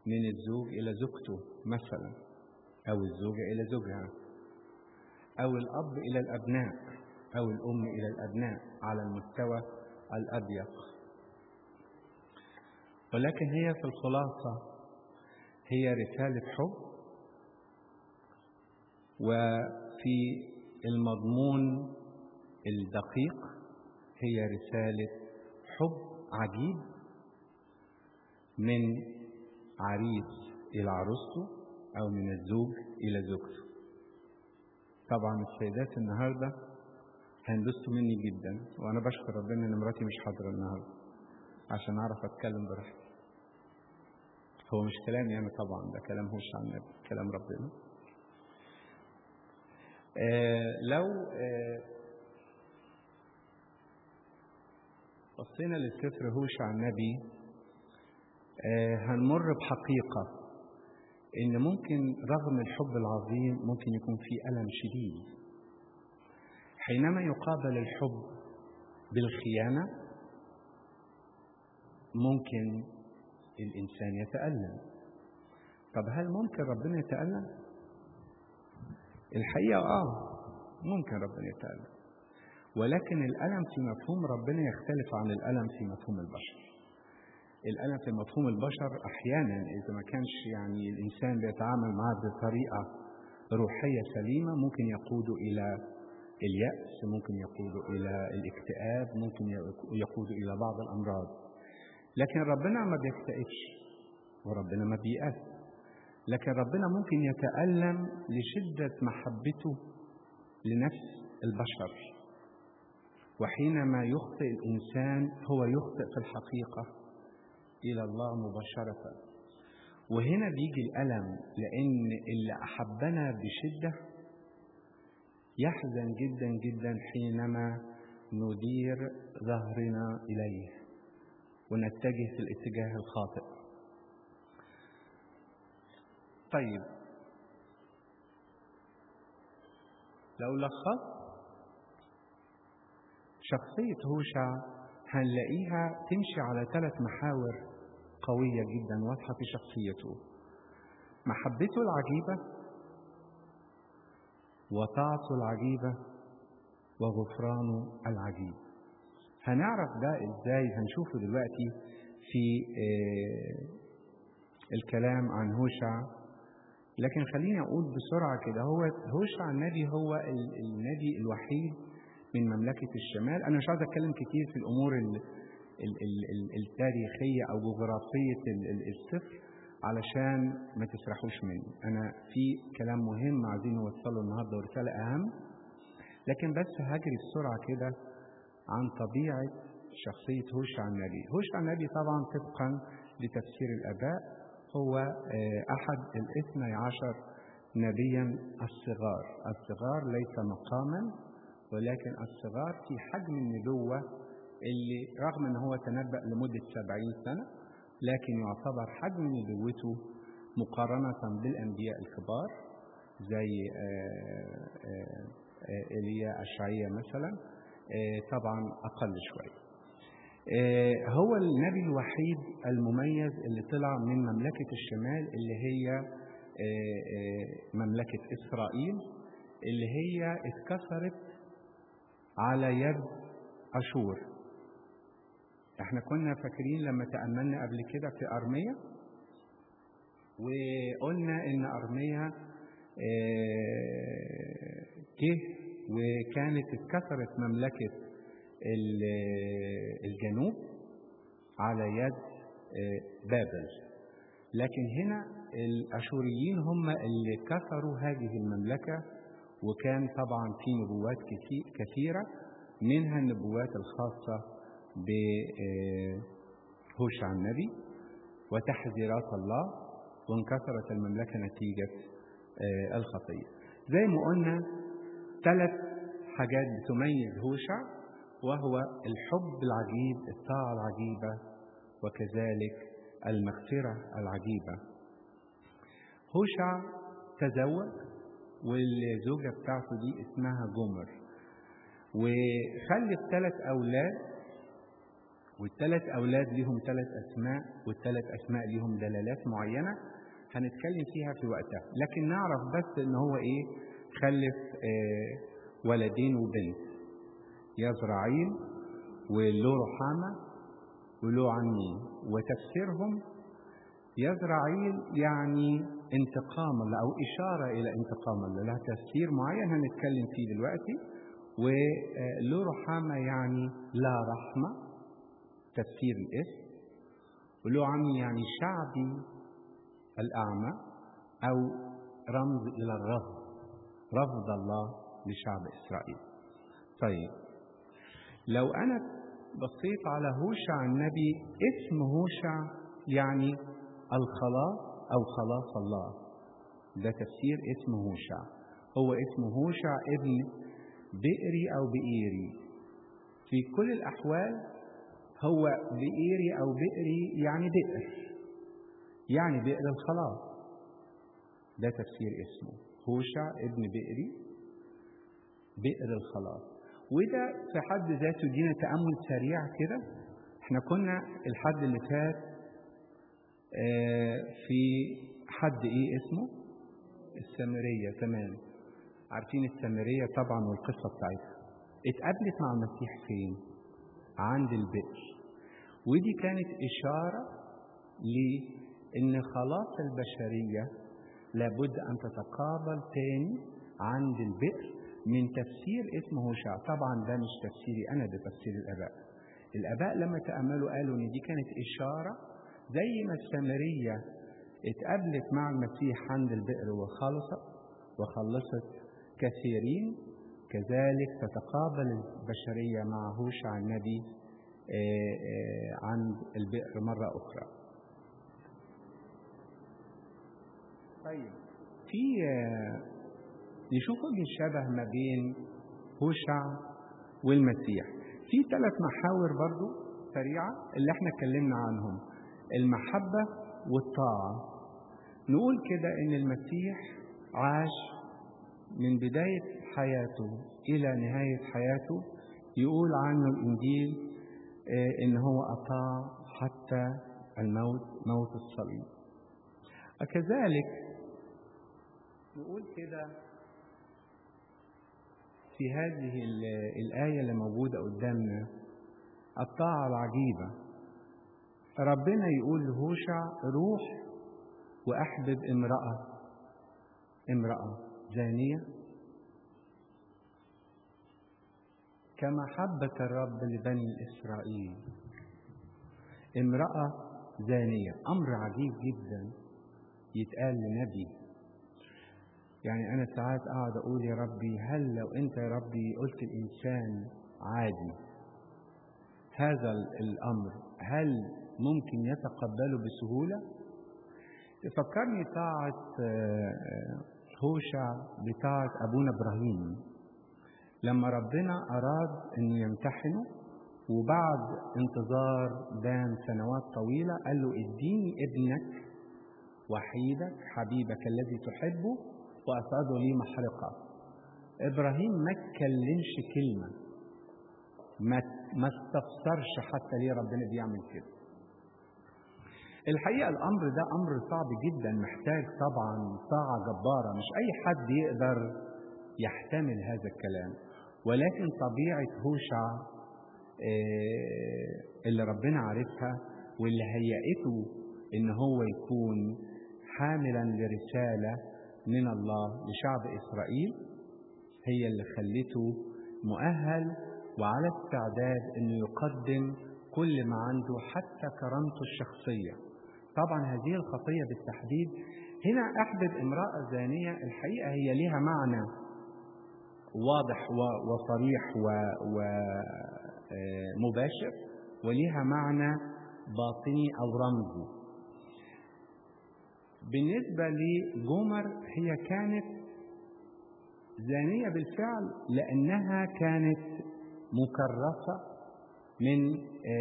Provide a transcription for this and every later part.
من الزوج إلى زوجته مثلا أو الزوجة إلى زوجها أو الأب إلى الأبناء أو الأم إلى الأبناء على المستوى الأضيق ولكن هي في الخلاصة هي رسالة حب وفي المضمون الدقيق هي رسالة حب عجيب من عريس إلى عروسته أو من الزوج إلى زوجته طبعا السيدات النهاردة هينبسطوا مني جدا وأنا بشكر ربنا إن مراتي مش حاضرة النهاردة عشان أعرف أتكلم براحتي هو مش كلامي أنا طبعا ده كلام هوش عن النبي كلام ربنا آه لو آه بصينا للسفر هوش عن النبي آه هنمر بحقيقة إن ممكن رغم الحب العظيم ممكن يكون في ألم شديد حينما يقابل الحب بالخيانة ممكن الإنسان يتألم طب هل ممكن ربنا يتألم؟ الحقيقة آه ممكن ربنا يتألم ولكن الألم في مفهوم ربنا يختلف عن الألم في مفهوم البشر الألم في مفهوم البشر أحيانا إذا ما كانش يعني الإنسان بيتعامل معه بطريقة روحية سليمة ممكن يقود إلى اليأس ممكن يقود إلى الاكتئاب ممكن يقود إلى بعض الأمراض لكن ربنا ما بيكتئبش وربنا ما بيأس لكن ربنا ممكن يتألم لشدة محبته لنفس البشر وحينما يخطئ الإنسان هو يخطئ في الحقيقة إلى الله مباشرة وهنا بيجي الألم لأن اللي أحبنا بشدة يحزن جدا جدا حينما ندير ظهرنا إليه ونتجه في الاتجاه الخاطئ طيب لو لخصت شخصية هوشع هنلاقيها تمشي على ثلاث محاور قوية جدا واضحة في شخصيته محبته العجيبة وطاعته العجيبة وغفرانه العجيب هنعرف ده ازاي هنشوفه دلوقتي في الكلام عن هوشع لكن خليني اقول بسرعة كده هو هوشع النبي هو النبي الوحيد من مملكة الشمال أنا مش عايز أتكلم كتير في الأمور ال ال ال التاريخية أو جغرافية السفر علشان ما تسرحوش مني أنا في كلام مهم عايزين نوصله النهاردة ورسالة أهم لكن بس هجري بسرعة كده عن طبيعة شخصية هوشع النبي هوشع النبي طبعا طبقا لتفسير الآباء هو أحد الاثني عشر نبيا الصغار الصغار ليس مقاما ولكن الصغار في حجم النبوة اللي رغم ان هو تنبأ لمدة سبعين سنة لكن يعتبر حجم نبوته مقارنة بالأنبياء الكبار زي إيليا أشعية مثلا طبعا أقل شوية هو النبي الوحيد المميز اللي طلع من مملكة الشمال اللي هي مملكة إسرائيل اللي هي اتكسرت على يد أشور احنا كنا فاكرين لما تأملنا قبل كده في أرمية وقلنا إن أرمية جه وكانت اتكسرت مملكة الجنوب على يد بابل لكن هنا الأشوريين هم اللي كسروا هذه المملكة وكان طبعا في نبوات كثيرة منها النبوات الخاصة بهوشع النبي وتحذيرات الله وانكسرت المملكة نتيجة الخطية زي ما قلنا ثلاث حاجات بتميز هوشع وهو الحب العجيب الطاعة العجيبة وكذلك المغفرة العجيبة هوشع تزوج والزوجة بتاعته دي اسمها جمر وخلف ثلاث أولاد والثلاث أولاد ليهم ثلاث أسماء والثلاث أسماء ليهم دلالات معينة هنتكلم فيها في وقتها لكن نعرف بس إن هو إيه خلف آه ولدين وبنت يزرعيل وله رحامة وله عنين وتفسيرهم يزرعيل يعني انتقام الله أو إشارة إلى انتقام الله لها تفسير معين هنتكلم فيه دلوقتي وله رحامة يعني لا رحمة تفسير الاسم وله عمي يعني شعبي الأعمى أو رمز إلى الرفض رفض الله لشعب إسرائيل طيب لو أنا بصيت على هوشع النبي اسم هوشع يعني الخلاص أو خلاص الله ده تفسير اسم هوشع هو اسم هوشع ابن بئري أو بئيري في كل الأحوال هو بئيري أو بئري يعني بئر يعني بئر الخلاص ده تفسير اسمه هوشع ابن بئري بئر الخلاص وده في حد ذاته دينا تأمل سريع كده احنا كنا الحد اللي فات في حد ايه اسمه السامرية تمام عارفين السامرية طبعا والقصة بتاعتها اتقابلت مع المسيح فين عند البئر ودي كانت إشارة لأن خلاص البشرية لابد أن تتقابل تاني عند البئر من تفسير اسمه هوشع طبعا ده مش تفسيري أنا ده تفسير الآباء الآباء لما تأملوا قالوا إن دي كانت إشارة زي ما السامرية اتقابلت مع المسيح عند البئر وخلصت وخلصت كثيرين كذلك تتقابل البشرية مع هوشع النبي عند البئر مرة أخرى طيب في نشوف الشبه ما بين هوشع والمسيح في ثلاث محاور برضو سريعة اللي احنا اتكلمنا عنهم المحبة والطاعة نقول كده ان المسيح عاش من بداية حياته إلى نهاية حياته يقول عنه الإنجيل إن هو أطاع حتى الموت موت الصليب وكذلك نقول كده في هذه الآية اللي موجودة قدامنا الطاعة العجيبة ربنا يقول لهوشع روح وأحبب امرأة امرأة زانية كمحبة الرب لبني إسرائيل امرأة زانية أمر عجيب جدا يتقال لنبي يعني أنا ساعات أقعد أقول يا ربي هل لو أنت يا ربي قلت الإنسان عادي هذا الأمر هل ممكن يتقبله بسهولة تفكرني طاعة هوشع بطاعة أبونا إبراهيم لما ربنا أراد أن يمتحنه وبعد انتظار دام سنوات طويلة قال له اديني ابنك وحيدك حبيبك الذي تحبه وأصعده لي محرقة إبراهيم ما اتكلمش كلمة ما ما استفسرش حتى ليه ربنا بيعمل كده الحقيقة الأمر ده أمر صعب جدا محتاج طبعا طاعة جبارة مش أي حد يقدر يحتمل هذا الكلام ولكن طبيعة هوشع اللي ربنا عارفها واللي هيئته إن هو يكون حاملا لرسالة من الله لشعب إسرائيل هي اللي خلته مؤهل وعلى استعداد إنه يقدم كل ما عنده حتى كرامته الشخصية طبعا هذه الخطية بالتحديد هنا أحدث امرأة زانية الحقيقة هي لها معنى واضح وصريح ومباشر ولها معنى باطني أو رمزي بالنسبة لجمر هي كانت زانية بالفعل لأنها كانت مكرسة من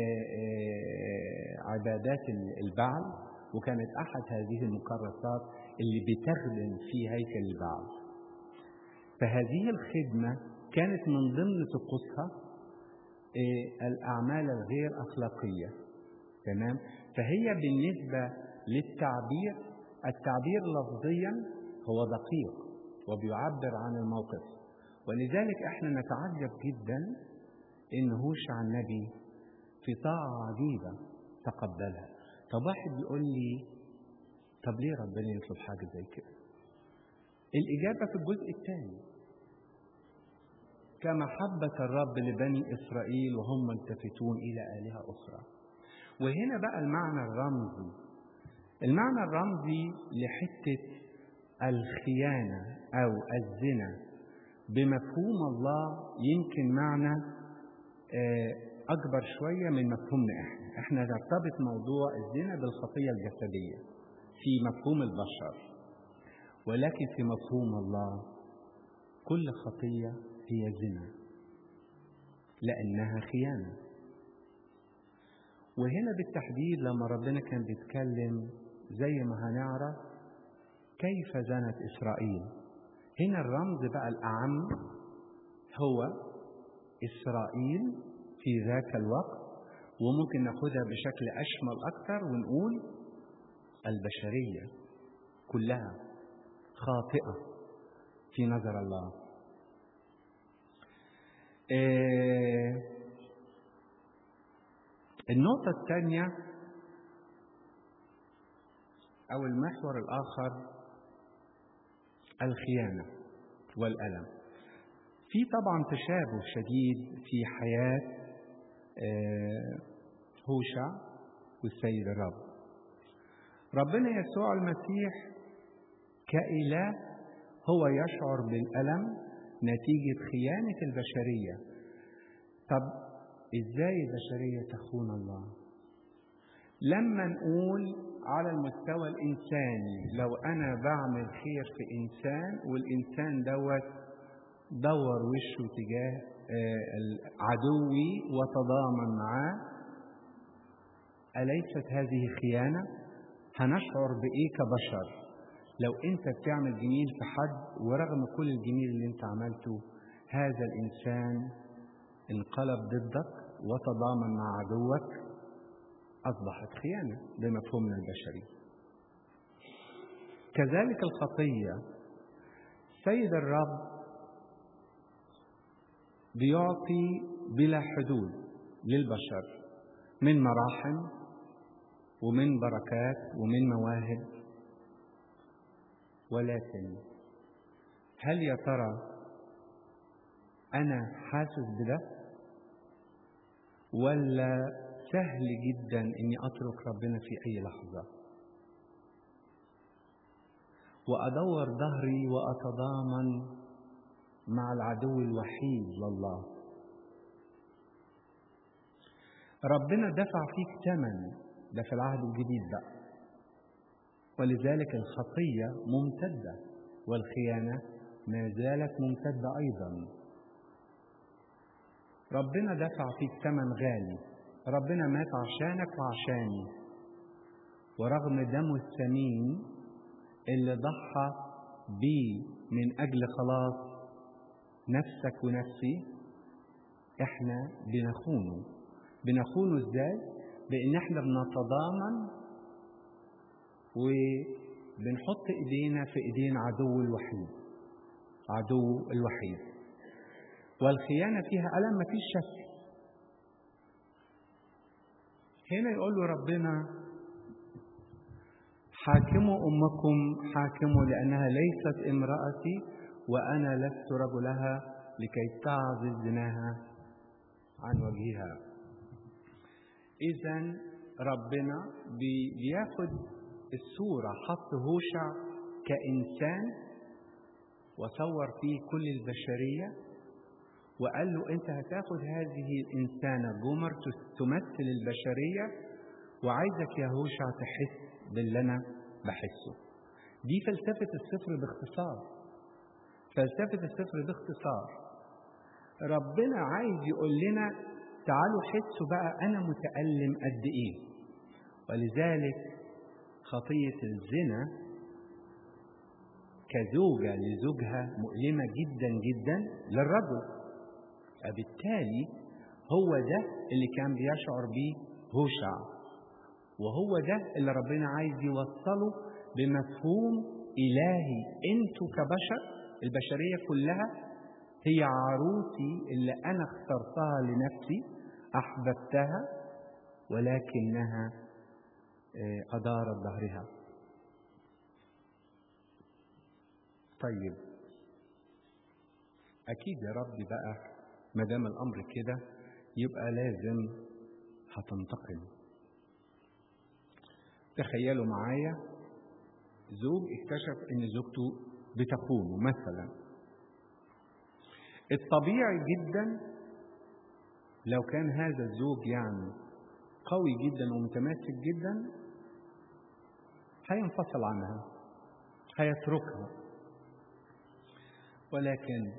عبادات البعل وكانت أحد هذه المكرسات اللي بتخدم في هيكل البعل فهذه الخدمة كانت من ضمن طقوسها إيه الأعمال الغير أخلاقية تمام فهي بالنسبة للتعبير التعبير لفظيا هو دقيق وبيعبر عن الموقف ولذلك احنا نتعجب جدا ان هوشع النبي في طاعة عجيبة تقبلها طب واحد يقول لي طب ليه ربنا يطلب حاجة زي كده الإجابة في الجزء الثاني كمحبة الرب لبني إسرائيل وهم ملتفتون إلى آلهة أخرى وهنا بقى المعنى الرمزي المعنى الرمزي لحتة الخيانة أو الزنا بمفهوم الله يمكن معنى أكبر شوية من مفهومنا إحنا إحنا نرتبط موضوع الزنا بالخطية الجسدية في مفهوم البشر ولكن في مفهوم الله كل خطية هي زنا لأنها خيانة وهنا بالتحديد لما ربنا كان بيتكلم زي ما هنعرف كيف زنت إسرائيل هنا الرمز بقى الأعم هو إسرائيل في ذاك الوقت وممكن ناخدها بشكل أشمل أكثر ونقول البشرية كلها خاطئة في نظر الله إيه النقطة الثانية أو المحور الآخر الخيانة والألم في طبعا تشابه شديد في حياة هوشع والسيد الرب ربنا يسوع المسيح كإله هو يشعر بالألم نتيجة خيانة البشرية طب ازاي البشرية تخون الله لما نقول على المستوى الإنساني لو أنا بعمل خير في إنسان والإنسان دوت دور وشه تجاه عدوي وتضامن معاه أليست هذه خيانة؟ هنشعر بإيه كبشر لو أنت بتعمل جميل في حد ورغم كل الجميل اللي أنت عملته هذا الإنسان انقلب ضدك وتضامن مع عدوك أصبحت خيانة بمفهومنا البشري كذلك الخطية سيد الرب بيعطي بلا حدود للبشر من مراحم ومن بركات ومن مواهب ولكن هل يا ترى أنا حاسس بده ولا سهل جدا اني اترك ربنا في اي لحظه وادور ظهري واتضامن مع العدو الوحيد لله ربنا دفع فيك ثمن ده في العهد الجديد بقى ولذلك الخطيه ممتده والخيانه ما زالت ممتده ايضا ربنا دفع فيك ثمن غالي ربنا مات عشانك وعشاني ورغم دمه الثمين اللي ضحى بيه من أجل خلاص نفسك ونفسي احنا بنخونه بنخونه ازاي بان احنا بنتضامن وبنحط ايدينا في ايدين عدو الوحيد عدو الوحيد والخيانة فيها ألم مفيش شك هنا يقول له ربنا حاكموا أمكم حاكموا لأنها ليست امرأتي وأنا لست رجلها لكي تعزل زناها عن وجهها إذا ربنا بياخد الصورة حط هوشع كإنسان وصور فيه كل البشرية وقال له أنت هتاخد هذه الإنسانة جمر تمثل البشرية وعايزك يا هوشع تحس باللي أنا بحسه دي فلسفة السفر باختصار فلسفة السفر باختصار ربنا عايز يقول لنا تعالوا حسوا بقى أنا متألم قد إيه ولذلك خطية الزنا كزوجة لزوجها مؤلمة جدا جدا للرجل فبالتالي هو ده اللي كان بيشعر بيه هوشع وهو ده اللي ربنا عايز يوصله بمفهوم إلهي انتوا كبشر البشرية كلها هي عروسي اللي أنا اخترتها لنفسي أحببتها ولكنها أدارت ظهرها طيب أكيد يا ربي بقى ما دام الأمر كده يبقى لازم هتنتقم تخيلوا معايا زوج اكتشف ان زوجته بتخونه مثلا الطبيعي جدا لو كان هذا الزوج يعني قوي جدا ومتماسك جدا هينفصل عنها هيتركها ولكن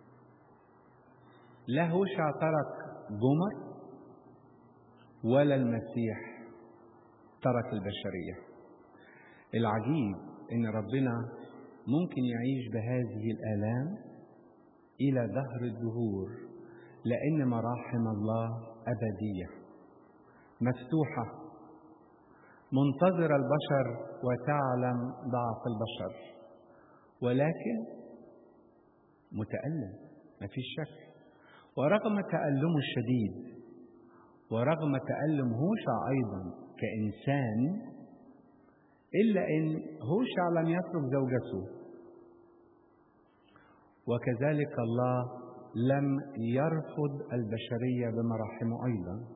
لا هوشع ترك جمر ولا المسيح ترك البشرية العجيب ان ربنا ممكن يعيش بهذه الآلام إلى دهر الدهور لأن مراحم الله أبدية مفتوحة منتظر البشر وتعلم ضعف البشر ولكن متألم ما فيش شك ورغم تألمه الشديد ورغم تألم هوشع أيضا كإنسان إلا أن هوشع لم يترك زوجته وكذلك الله لم يرفض البشرية بمراحمه أيضا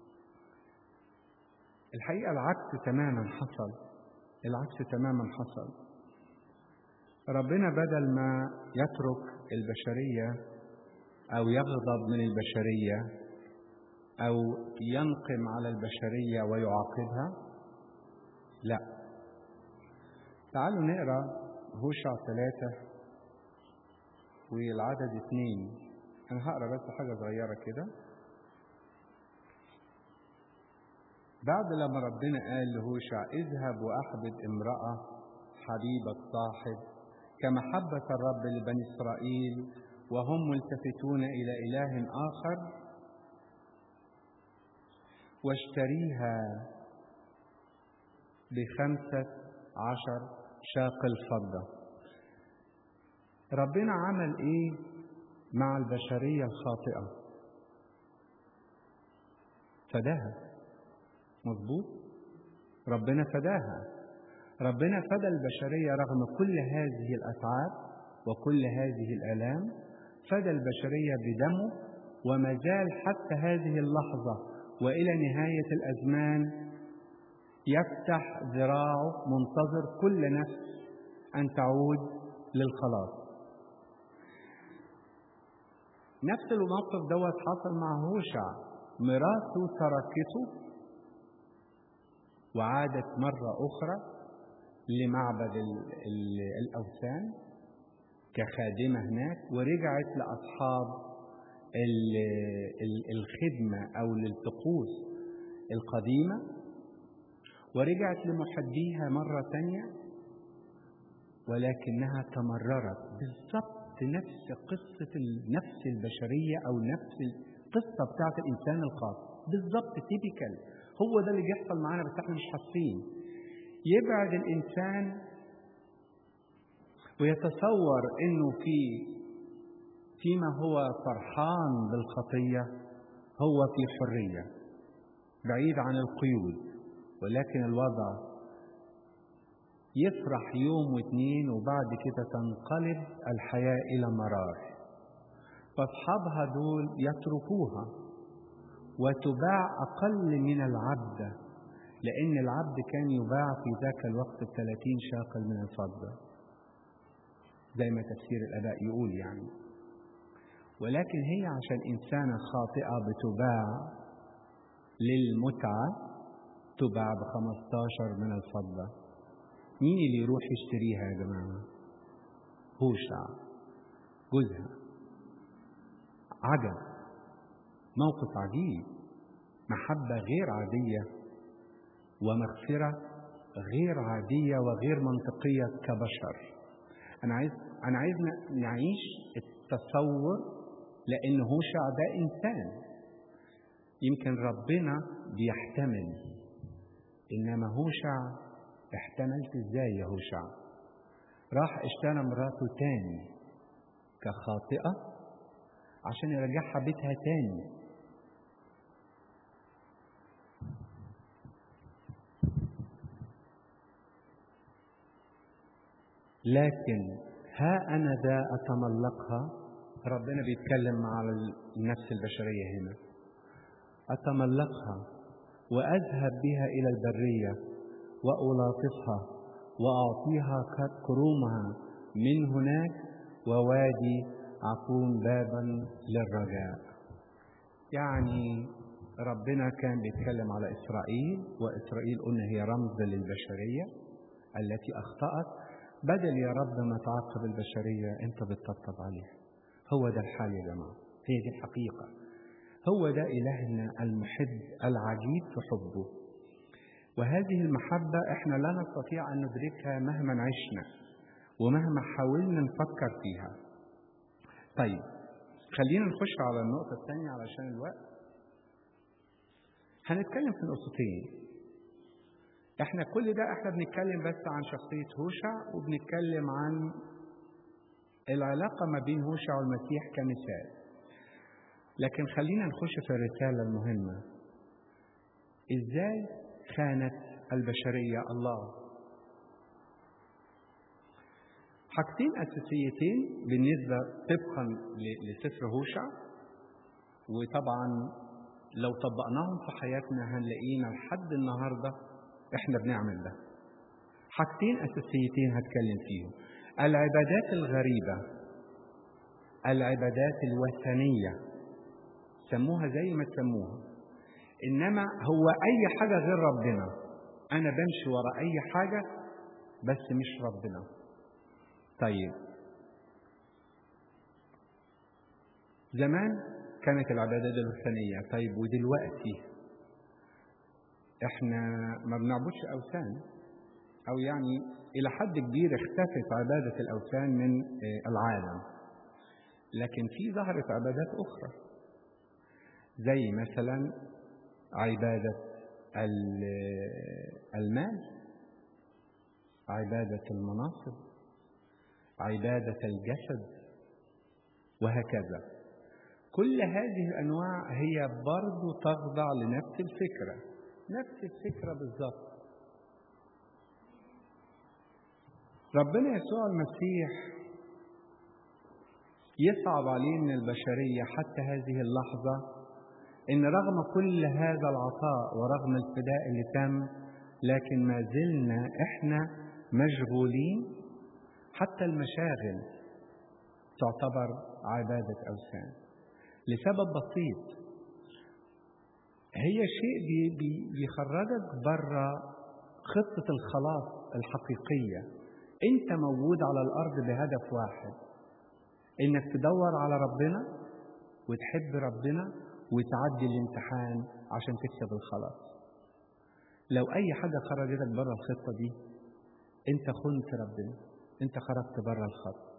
الحقيقة العكس تماما حصل العكس تماما حصل ربنا بدل ما يترك البشرية أو يغضب من البشرية أو ينقم على البشرية ويعاقبها لا تعالوا نقرأ هوشع ثلاثة والعدد اثنين أنا هقرأ بس حاجة صغيرة كده بعد لما ربنا قال لهوشع اذهب وأحبب امرأة حبيبة صاحب كمحبة الرب لبني إسرائيل وهم ملتفتون إلى إله آخر واشتريها بخمسة عشر شاق الفضة ربنا عمل ايه مع البشرية الخاطئة فداها مظبوط ربنا فداها ربنا فدى البشرية رغم كل هذه الأتعاب وكل هذه الآلام فدى البشرية بدمه وما زال حتى هذه اللحظة وإلى نهاية الأزمان يفتح ذراعه منتظر كل نفس أن تعود للخلاص نفس الموقف دوت حصل مع هوشع مراته تركته وعادت مرة أخرى لمعبد الأوثان كخادمة هناك ورجعت لأصحاب الخدمة أو للطقوس القديمة ورجعت لمحبيها مرة تانية ولكنها تمررت بالضبط نفس قصة نفس البشرية أو نفس القصة بتاعت الإنسان الخاص بالضبط تيبيكال هو ده اللي بيحصل معانا بس احنا مش حاسين يبعد الإنسان ويتصور إنه في فيما هو فرحان بالخطية هو في حرية بعيد عن القيود ولكن الوضع يفرح يوم واثنين وبعد كده تنقلب الحياة إلى مرار فأصحابها دول يتركوها وتباع أقل من العبد لأن العبد كان يباع في ذاك الوقت بثلاثين شاقل من الفضة زي ما تفسير الآباء يقول يعني ولكن هي عشان إنسانة خاطئة بتباع للمتعة تباع بخمستاشر من الفضة مين اللي يروح يشتريها يا جماعة هوشع جوزها عجب موقف عجيب محبة غير عادية ومغفرة غير عادية وغير منطقية كبشر أنا عايز أنا عايز نعيش التصور لأن هوشع ده إنسان يمكن ربنا بيحتمل إنما هوشع احتملت إزاي يا هوشع راح اشترى مراته تاني كخاطئة عشان يرجعها بيتها تاني لكن ها أنا ذا أتملقها ربنا بيتكلم على النفس البشرية هنا أتملقها وأذهب بها إلى البرية وألاطفها وأعطيها كرومها من هناك ووادي أكون بابا للرجاء يعني ربنا كان بيتكلم على إسرائيل وإسرائيل قلنا هي رمز للبشرية التي أخطأت بدل يا رب ما تعاقب البشرية أنت بتطبطب عليها هو ده الحال يا جماعة هي دي الحقيقة هو ده إلهنا المحب العجيب في حبه وهذه المحبة احنا لا نستطيع أن ندركها مهما عشنا ومهما حاولنا نفكر فيها طيب خلينا نخش على النقطة الثانية علشان الوقت هنتكلم في نقطتين احنا كل ده احنا بنتكلم بس عن شخصية هوشع وبنتكلم عن العلاقة ما بين هوشع والمسيح كمثال لكن خلينا نخش في الرسالة المهمة ازاي خانت البشرية الله حاجتين أساسيتين بالنسبة طبقا لسفر هوشع وطبعا لو طبقناهم في حياتنا هنلاقينا لحد النهارده احنا بنعمل ده حاجتين اساسيتين هتكلم فيهم العبادات الغريبه العبادات الوثنيه سموها زي ما تسموها انما هو اي حاجه غير ربنا انا بمشي ورا اي حاجه بس مش ربنا طيب زمان كانت العبادات الوثنيه طيب ودلوقتي احنا ما بنعبدش اوثان او يعني الى حد كبير اختفت عباده الاوثان من العالم لكن في ظهرت عبادات اخرى زي مثلا عباده المال عباده المناصب عباده الجسد وهكذا كل هذه الانواع هي برضو تخضع لنفس الفكره نفس الفكرة بالظبط ربنا يسوع المسيح يصعب عليه من البشرية حتى هذه اللحظة إن رغم كل هذا العطاء ورغم الفداء اللي تم لكن ما زلنا إحنا مشغولين حتى المشاغل تعتبر عبادة أوثان لسبب بسيط هي شيء بي بي بيخرجك بره خطة الخلاص الحقيقية أنت موجود على الأرض بهدف واحد إنك تدور على ربنا وتحب ربنا وتعدي الامتحان عشان تكسب الخلاص لو أي حاجة خرجتك بره الخطة دي أنت خنت ربنا أنت خرجت بره الخط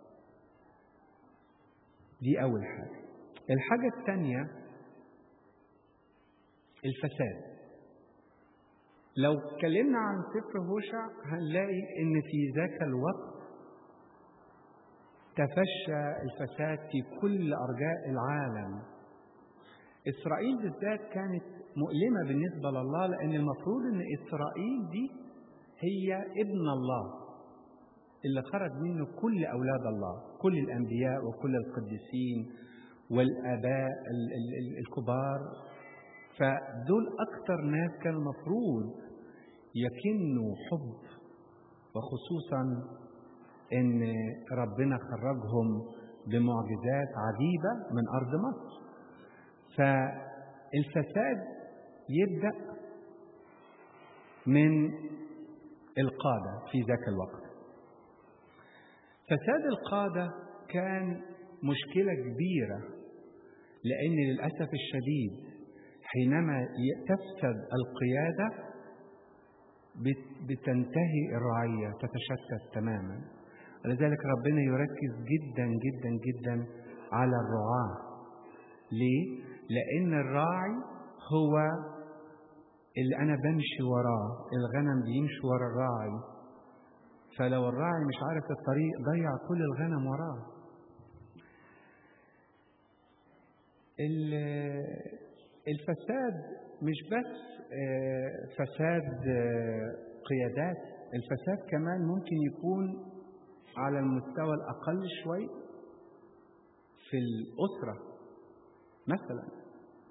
دي أول حاجة الحاجة الثانية الفساد لو اتكلمنا عن سفر هوشع هنلاقي ان في ذاك الوقت تفشى الفساد في كل ارجاء العالم اسرائيل بالذات كانت مؤلمه بالنسبه لله لان المفروض ان اسرائيل دي هي ابن الله اللي خرج منه كل اولاد الله كل الانبياء وكل القديسين والاباء الكبار فدول أكتر ناس كان المفروض يكنوا حب وخصوصا إن ربنا خرجهم بمعجزات عجيبة من أرض مصر فالفساد يبدأ من القادة في ذاك الوقت فساد القادة كان مشكلة كبيرة لأن للأسف الشديد حينما تفسد القيادة بتنتهي الرعية تتشتت تماما ولذلك ربنا يركز جدا جدا جدا على الرعاة ليه؟ لأن الراعي هو اللي أنا بمشي وراه الغنم بيمشي ورا الراعي فلو الراعي مش عارف الطريق ضيع كل الغنم وراه الفساد مش بس فساد قيادات الفساد كمان ممكن يكون على المستوى الأقل شوي في الأسرة مثلا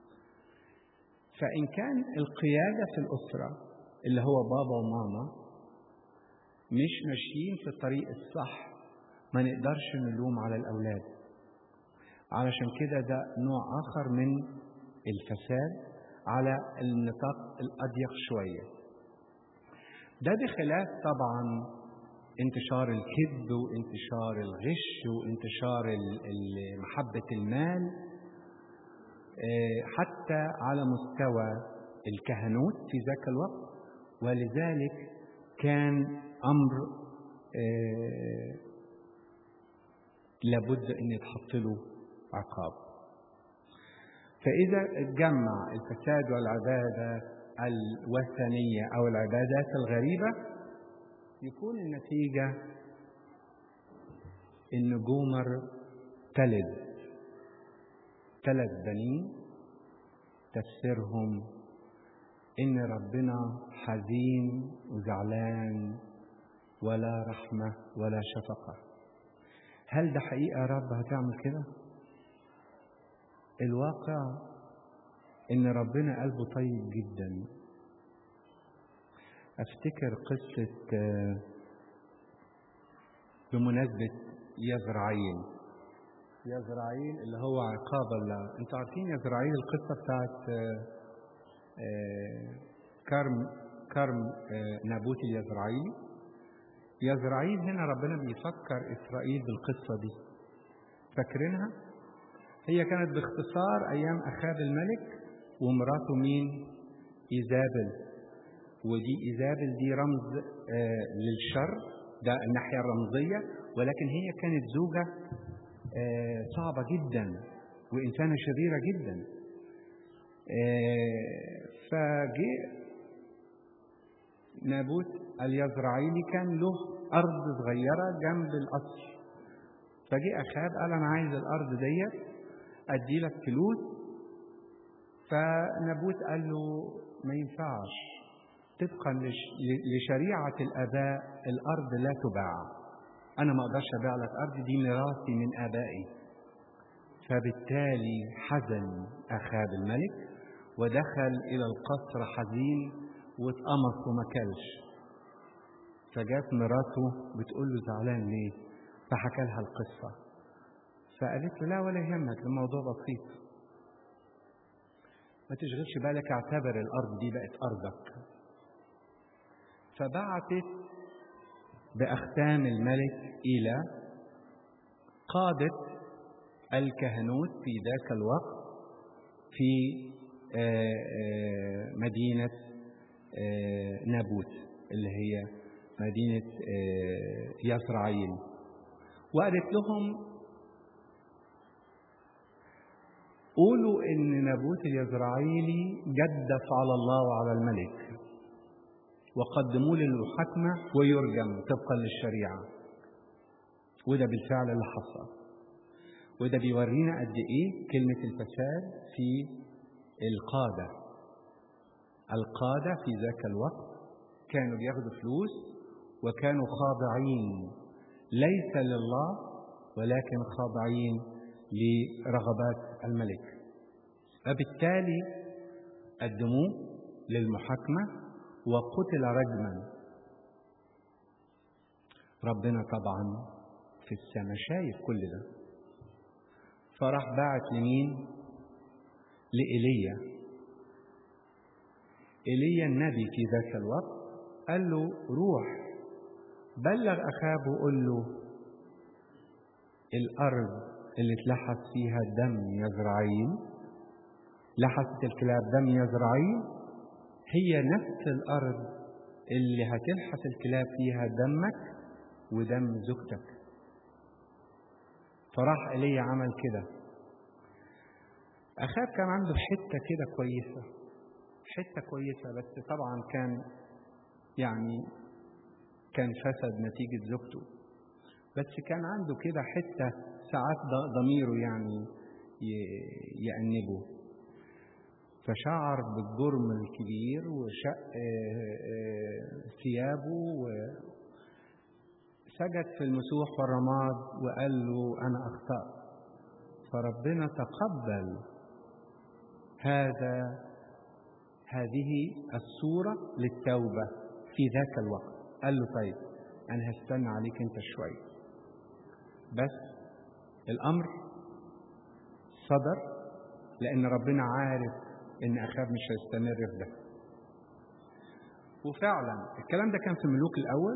فإن كان القيادة في الأسرة اللي هو بابا وماما مش ماشيين في الطريق الصح ما نقدرش نلوم على الأولاد علشان كده ده نوع آخر من الفساد على النطاق الأضيق شوية ده بخلاف طبعا انتشار الكذب وانتشار الغش وانتشار محبة المال حتى على مستوى الكهنوت في ذاك الوقت ولذلك كان أمر لابد أن يتحط له عقاب فإذا اتجمع الفساد والعبادة الوثنية أو العبادات الغريبة يكون النتيجة إن جومر تلد ثلاث بنين تفسيرهم إن ربنا حزين وزعلان ولا رحمة ولا شفقة هل ده حقيقة يا رب هتعمل كده؟ الواقع إن ربنا قلبه طيب جدا أفتكر قصة بمناسبة يزرعيل يزرعيل اللي هو عقاب الله انتوا عارفين يزرعيل القصة بتاعت كرم كرم نابوت اليزرعيلي يزرعيل هنا ربنا بيفكر إسرائيل بالقصة دي فاكرينها هي كانت باختصار أيام أخاب الملك ومراته مين إيزابل ودي إيزابل دي رمز للشر ده الناحية الرمزية ولكن هي كانت زوجة صعبة جدا وإنسانة شريرة جدا فجاء نابوت اليزرعيلي كان له أرض صغيرة جنب القصر فجاء أخاب قال أنا عايز الأرض ديت أدي لك فلوس فنابوت قال له ما ينفعش طبقا لشريعة الآباء الأرض لا تباع أنا ما أقدرش أبيع لك أرض دي ميراثي من آبائي فبالتالي حزن أخاب الملك ودخل إلى القصر حزين واتقمص وما كلش فجات مراته بتقول له زعلان ليه فحكى لها القصة فقالت له لا ولا يهمك الموضوع بسيط ما تشغلش بالك اعتبر الأرض دي بقت أرضك فبعتت بأختام الملك إلى قادة الكهنوت في ذاك الوقت في مدينة نابوت اللي هي مدينة يسرعيل وقالت لهم قولوا إن نابوت اليزرعيلي جدف على الله وعلى الملك وقدموه للمحاكمة ويرجم طبقا للشريعة وده بالفعل اللي حصل وده بيورينا قد ايه كلمة الفساد في القادة القادة في ذاك الوقت كانوا بياخدوا فلوس وكانوا خاضعين ليس لله ولكن خاضعين لرغبات الملك فبالتالي قدموه للمحاكمة وقتل رجما ربنا طبعا في السماء شايف كل ده فراح باعت لمين لإيليا إيليا النبي في ذاك الوقت قال له روح بلغ أخاب وقول له الأرض اللي اتلحس فيها دم يزرعيل لحست الكلاب دم يزرعيل هي نفس الأرض اللي هتلحس الكلاب فيها دمك ودم زوجتك فراح إيليا عمل كده أخاب كان عنده حتة كده كويسة حتة كويسة بس طبعا كان يعني كان فسد نتيجة زوجته بس كان عنده كده حتة ساعات ضميره يعني يأنبه فشعر بالجرم الكبير وشق ثيابه وسجد في المسوح والرماد وقال له أنا أخطأت فربنا تقبل هذا هذه الصورة للتوبة في ذاك الوقت قال له طيب أنا هستنى عليك أنت شوية بس الأمر صدر لأن ربنا عارف إن أخاب مش هيستمر في ده وفعلا الكلام ده كان في ملوك الأول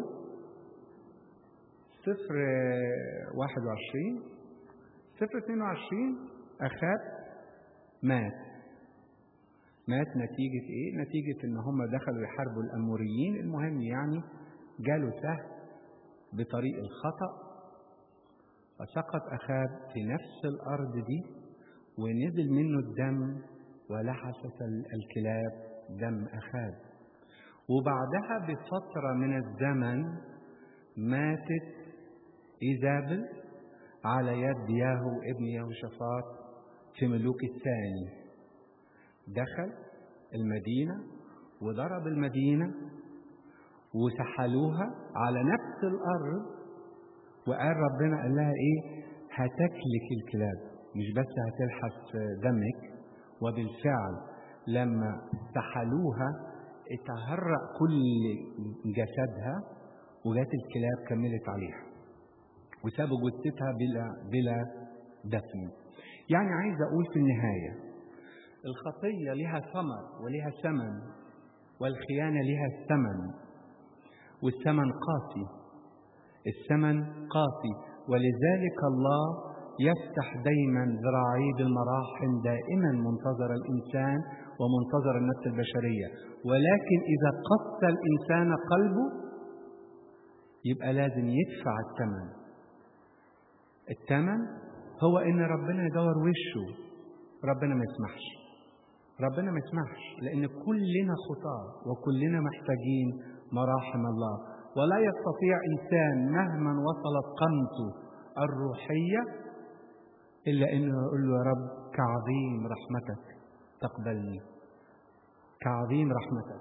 صفر واحد وعشرين صفر اتنين وعشرين أخاب مات مات نتيجة إيه؟ نتيجة إن هم دخلوا يحاربوا الأموريين المهم يعني جاله سهم بطريق الخطأ فسقط أخاب في نفس الأرض دي ونزل منه الدم ولحست الكلاب دم أخاب وبعدها بفترة من الزمن ماتت إيزابل على يد ياهو ابن يهوشافاط في ملوك الثاني دخل المدينة وضرب المدينة وسحلوها على نفس الأرض وقال ربنا قال لها إيه هتكلك الكلاب مش بس هتلحس دمك وبالفعل لما سحلوها اتهرأ كل جسدها وجات الكلاب كملت عليها وسابوا جثتها بلا بلا دفن يعني عايز اقول في النهايه الخطيه لها ثمر ولها ثمن والخيانه لها ثمن والثمن قاسي الثمن قاسي ولذلك الله يفتح دايما ذراعيه بالمراحم دائما منتظر الانسان ومنتظر النفس البشريه ولكن اذا قسى الانسان قلبه يبقى لازم يدفع الثمن الثمن هو ان ربنا يدور وشه ربنا ما يسمحش ربنا ما يسمحش لان كلنا خطاه وكلنا محتاجين مراحم الله ولا يستطيع انسان مهما وصلت قامته الروحيه الا انه يقول له يا رب كعظيم رحمتك تقبلني كعظيم رحمتك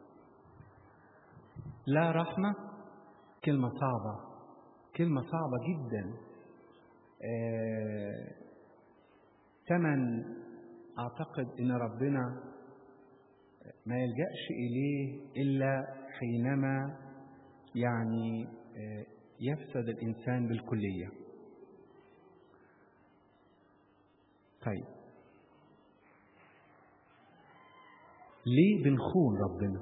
لا رحمه كلمه صعبه كلمه صعبه جدا ثمن اعتقد ان ربنا ما يلجاش اليه الا حينما يعني يفسد الانسان بالكليه طيب ليه بنخون ربنا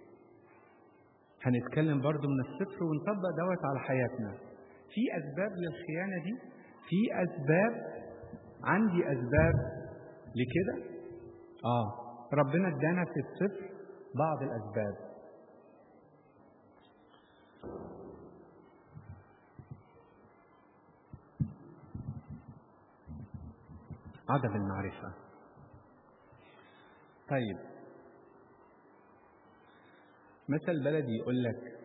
هنتكلم برضو من الصفر ونطبق دوت على حياتنا في اسباب للخيانه دي في اسباب عندي اسباب لكده اه ربنا ادانا في الصفر بعض الاسباب عدم المعرفة طيب مثل بلدي يقول لك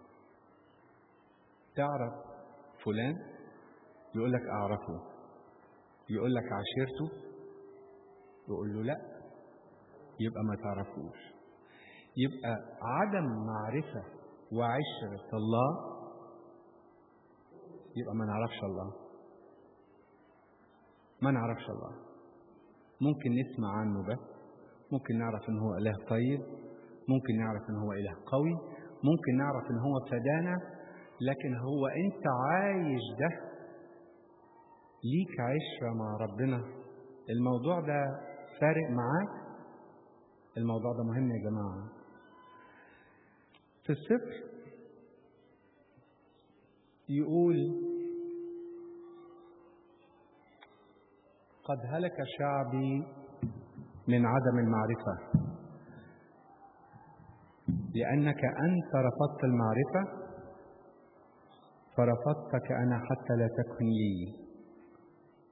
تعرف فلان يقول لك أعرفه يقول لك عشيرته يقول له لا يبقى ما تعرفوش يبقى عدم معرفة وعشرة الله يبقى ما نعرفش الله ما نعرفش الله ممكن نسمع عنه بس ممكن نعرف ان هو اله طيب ممكن نعرف ان هو اله قوي ممكن نعرف ان هو فدانا لكن هو انت عايش ده ليك عشرة مع ربنا الموضوع ده فارق معاك الموضوع ده مهم يا جماعة في الصفر يقول قد هلك شعبي من عدم المعرفة لأنك أنت رفضت المعرفة فرفضتك أنا حتى لا تكن لي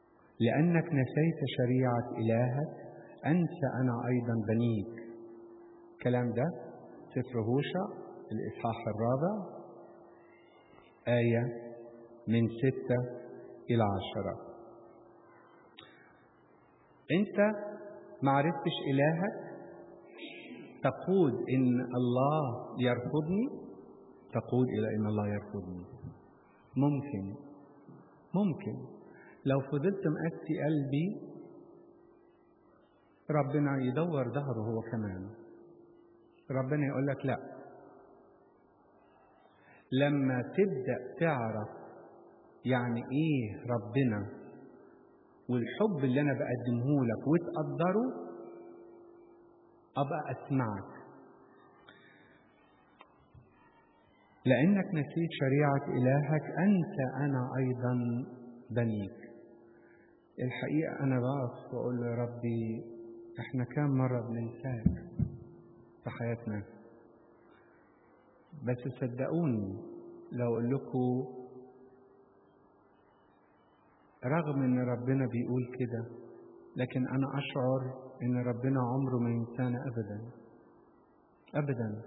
لأنك نسيت شريعة إلهك أنسى أنا أيضا بنيك الكلام ده سفر هوشع الإصحاح الرابع آية من ستة إلى عشرة أنت معرفتش إلهك تقود إن الله يرفضني تقود إلى إن الله يرفضني ممكن ممكن لو فضلت مأسي قلبي ربنا يدور ظهره هو كمان ربنا يقول لك لا لما تبدأ تعرف يعني ايه ربنا والحب اللي انا بقدمه لك وتقدره ابقى اسمعك لانك نسيت شريعه الهك انت انا ايضا بنيك الحقيقه انا بقف واقول له يا ربي احنا كام مره بننساك في حياتنا بس صدقوني لو اقول لكم رغم ان ربنا بيقول كده لكن انا اشعر ان ربنا عمره ما ينسانا ابدا ابدا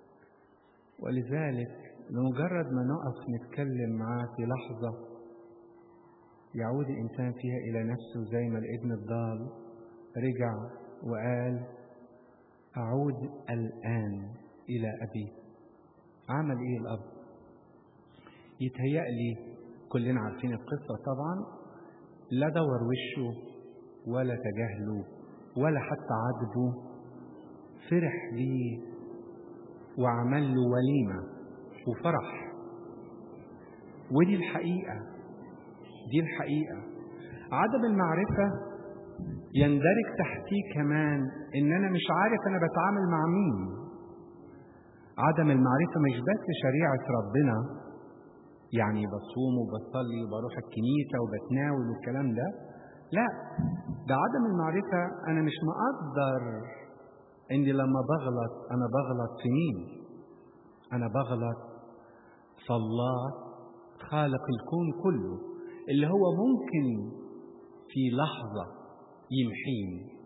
ولذلك بمجرد ما نقف نتكلم معاه في لحظة يعود الإنسان فيها إلى نفسه زي ما الابن الضال رجع وقال أعود الآن إلى أبي عمل إيه الأب يتهيأ لي كلنا عارفين القصة طبعا لا دور وشه ولا تجاهله ولا حتى عاتبه فرح بيه وعمل له وليمة وفرح ودي الحقيقة دي الحقيقة عدم المعرفة يندرج تحتيه كمان ان انا مش عارف انا بتعامل مع مين عدم المعرفة مش بس شريعة ربنا يعني بصوم وبصلي وبروح الكنيسة وبتناول والكلام ده لا ده عدم المعرفة أنا مش مقدر إني لما بغلط أنا بغلط في مين أنا بغلط في الله خالق الكون كله اللي هو ممكن في لحظة يمحيني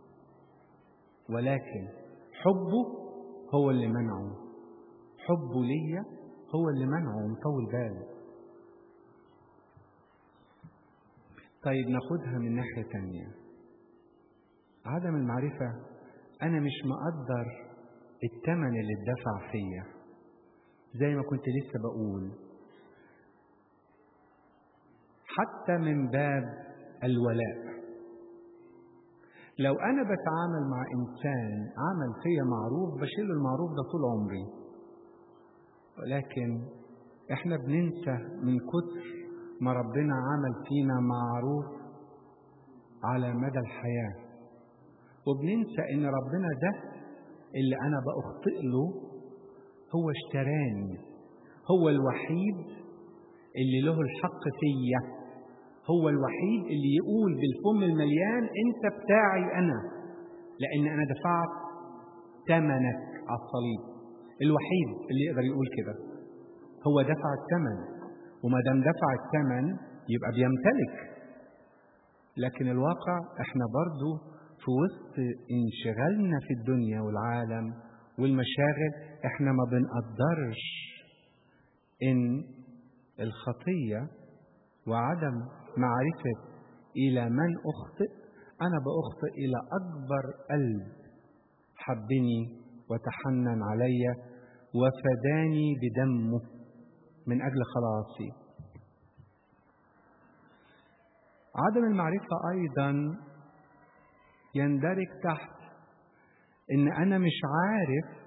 ولكن حبه هو اللي منعه حبه ليا هو اللي منعه ومطول باله طيب ناخدها من ناحية تانية عدم المعرفة أنا مش مقدر التمن اللي اتدفع فيا زي ما كنت لسه بقول حتى من باب الولاء لو أنا بتعامل مع إنسان عمل فيا معروف بشيل المعروف ده طول عمري ولكن إحنا بننسى من كتر ما ربنا عمل فينا معروف على مدى الحياة وبننسى إن ربنا ده اللي أنا بأخطئ له هو اشتراني هو الوحيد اللي له الحق فيا هو الوحيد اللي يقول بالفم المليان انت بتاعي انا لان انا دفعت ثمنك على الصليب الوحيد اللي يقدر يقول كده هو دفع الثمن وما دام دفع الثمن يبقى بيمتلك لكن الواقع احنا برضو في وسط انشغالنا في الدنيا والعالم والمشاغل احنا ما بنقدرش ان الخطيه وعدم معرفة إلى من أخطئ أنا بأخطئ إلى أكبر قلب حبني وتحنن علي وفداني بدمه من أجل خلاصي عدم المعرفة أيضا يندرج تحت إن أنا مش عارف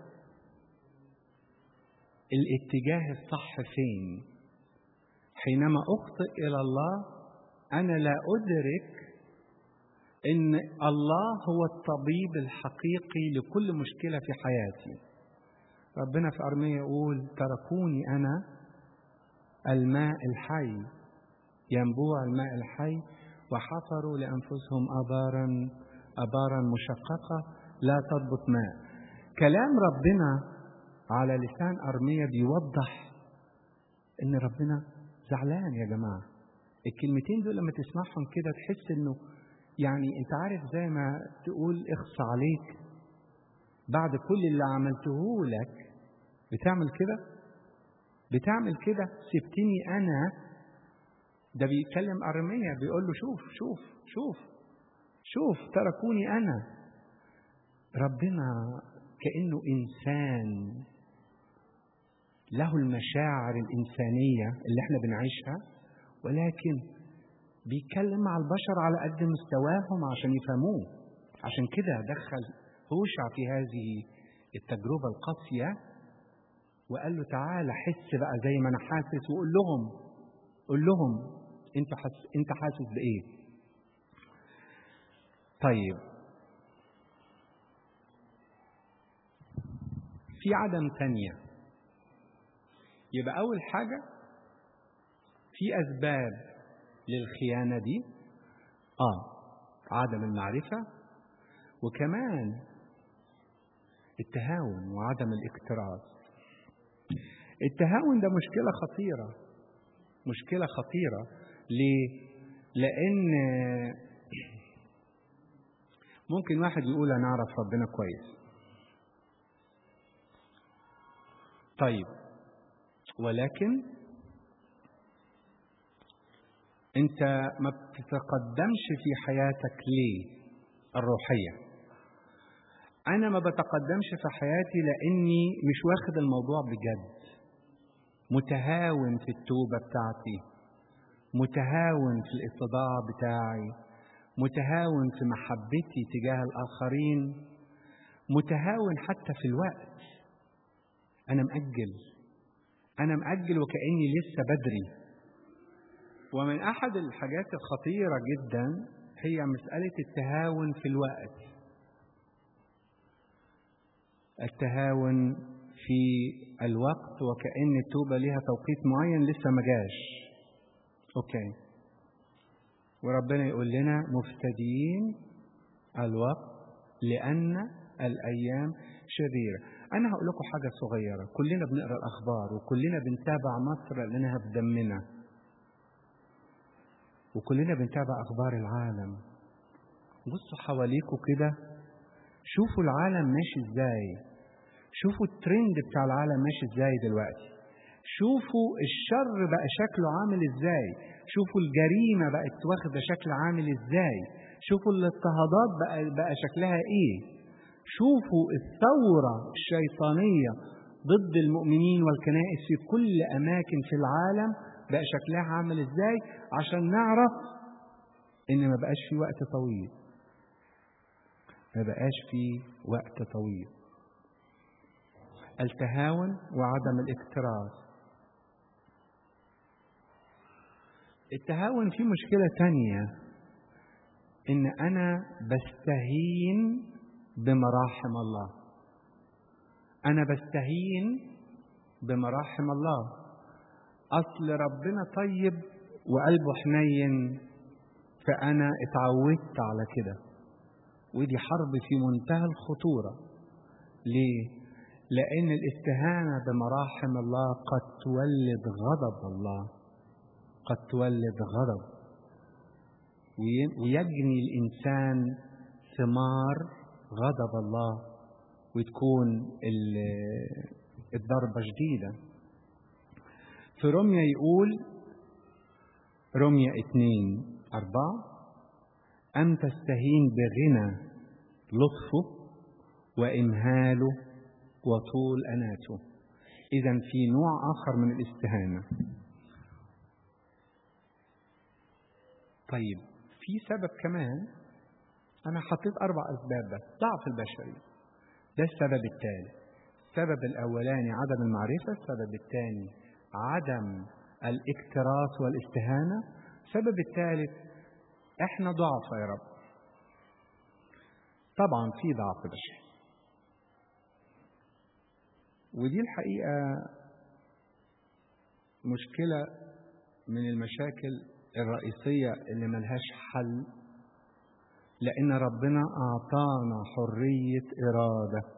الاتجاه الصح فين حينما أخطئ إلى الله أنا لا أدرك إن الله هو الطبيب الحقيقي لكل مشكلة في حياتي. ربنا في أرمية يقول: تركوني أنا الماء الحي ينبوع الماء الحي وحفروا لأنفسهم أبارا أبارا مشققة لا تضبط ماء. كلام ربنا على لسان أرمية بيوضح إن ربنا زعلان يا جماعة الكلمتين دول لما تسمعهم كده تحس انه يعني انت عارف زي ما تقول اخص عليك بعد كل اللي عملته لك بتعمل كده بتعمل كده سبتني انا ده بيتكلم ارميا بيقول له شوف شوف شوف شوف تركوني انا ربنا كانه انسان له المشاعر الانسانيه اللي احنا بنعيشها ولكن بيتكلم مع البشر على قد مستواهم عشان يفهموه عشان كده دخل هوشع في هذه التجربة القاسية وقال له تعالى حس بقى زي ما انا حاسس وقول لهم قول لهم انت حس انت حاسس بايه طيب في عدم تانية يبقى أول حاجة في أسباب للخيانة دي آه عدم المعرفة وكمان التهاون وعدم الاكتراث التهاون ده مشكلة خطيرة مشكلة خطيرة ليه؟ لأن ممكن واحد يقول أنا أعرف ربنا كويس طيب ولكن أنت ما بتتقدمش في حياتك ليه الروحية أنا ما بتقدمش في حياتي لأني مش واخد الموضوع بجد متهاون في التوبة بتاعتي متهاون في الاتضاع بتاعي متهاون في محبتي تجاه الآخرين متهاون حتى في الوقت أنا مأجل أنا مأجل وكأني لسه بدري ومن أحد الحاجات الخطيرة جدا هي مسألة التهاون في الوقت التهاون في الوقت وكأن التوبة لها توقيت معين لسه ما جاش أوكي وربنا يقول لنا مفتدين الوقت لأن الأيام شريرة أنا هقول لكم حاجة صغيرة كلنا بنقرأ الأخبار وكلنا بنتابع مصر لأنها في دمنا وكلنا بنتابع أخبار العالم بصوا حواليكم كده شوفوا العالم ماشي ازاي شوفوا الترند بتاع العالم ماشي ازاي دلوقتي شوفوا الشر بقى شكله عامل ازاي شوفوا الجريمة بقت واخدة شكل عامل ازاي شوفوا الاضطهادات بقى, بقى شكلها ايه شوفوا الثورة الشيطانية ضد المؤمنين والكنائس في كل أماكن في العالم بقى شكلها عامل ازاي عشان نعرف ان ما بقاش في وقت طويل ما بقاش في وقت طويل التهاون وعدم الاكتراث التهاون فيه مشكلة تانية إن أنا بستهين بمراحم الله أنا بستهين بمراحم الله أصل ربنا طيب وقلبه حنين فأنا اتعودت على كده ودي حرب في منتهى الخطورة ليه؟ لأن الاستهانة بمراحم الله قد تولد غضب الله قد تولد غضب ويجني الإنسان ثمار غضب الله وتكون الضربة شديدة في رمية يقول رمية اتنين أربعة أم تستهين بغنى لطفه وإمهاله وطول أناته إذا في نوع آخر من الاستهانة طيب في سبب كمان أنا حطيت أربع أسباب بس ضعف البشري ده السبب الثالث السبب الأولاني عدم المعرفة السبب الثاني عدم الاكتراث والاستهانة السبب الثالث احنا ضعفة يا رب طبعا في ضعف بشري ودي الحقيقة مشكلة من المشاكل الرئيسية اللي ملهاش حل لأن ربنا أعطانا حرية إرادة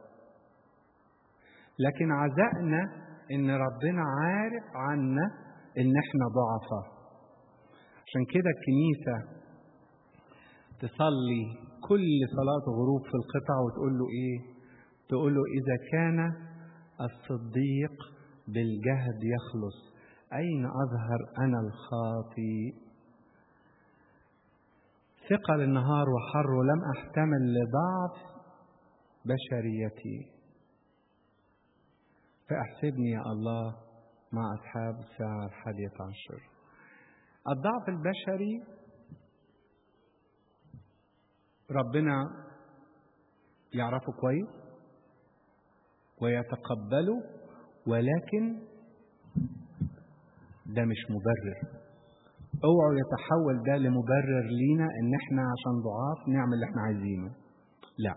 لكن عزائنا إن ربنا عارف عنا إن إحنا ضعفاء عشان كده الكنيسة تصلي كل صلاة غروب في القطع وتقول له إيه تقول له إذا كان الصديق بالجهد يخلص أين أظهر أنا الخاطئ ثقل النهار وحر ولم أحتمل لضعف بشريتي فاحسبني يا الله مع أصحاب الساعة الحادية عشر الضعف البشري ربنا يعرفه كويس ويتقبله ولكن ده مش مبرر اوعوا يتحول ده لمبرر لينا ان احنا عشان ضعاف نعمل اللي احنا عايزينه لا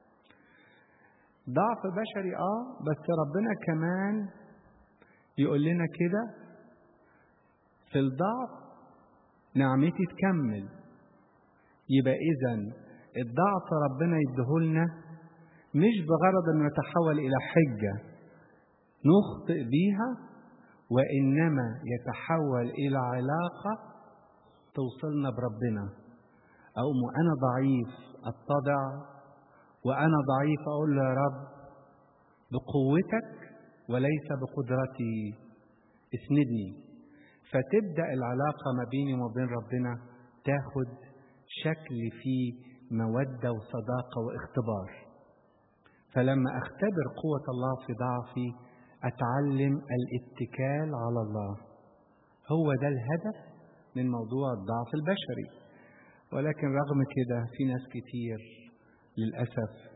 ضعف بشري اه بس ربنا كمان يقول لنا كده في الضعف نعمتي تكمل يبقى اذا الضعف ربنا يديهولنا مش بغرض ان نتحول الى حجه نخطئ بيها وانما يتحول الى علاقه توصلنا بربنا او انا ضعيف اتضع وانا ضعيف اقول له يا رب بقوتك وليس بقدرتي اسندني فتبدا العلاقه ما بيني وما بين ربنا تاخد شكل فيه موده وصداقه واختبار فلما اختبر قوه الله في ضعفي اتعلم الاتكال على الله هو ده الهدف من موضوع الضعف البشري ولكن رغم كده في ناس كتير للاسف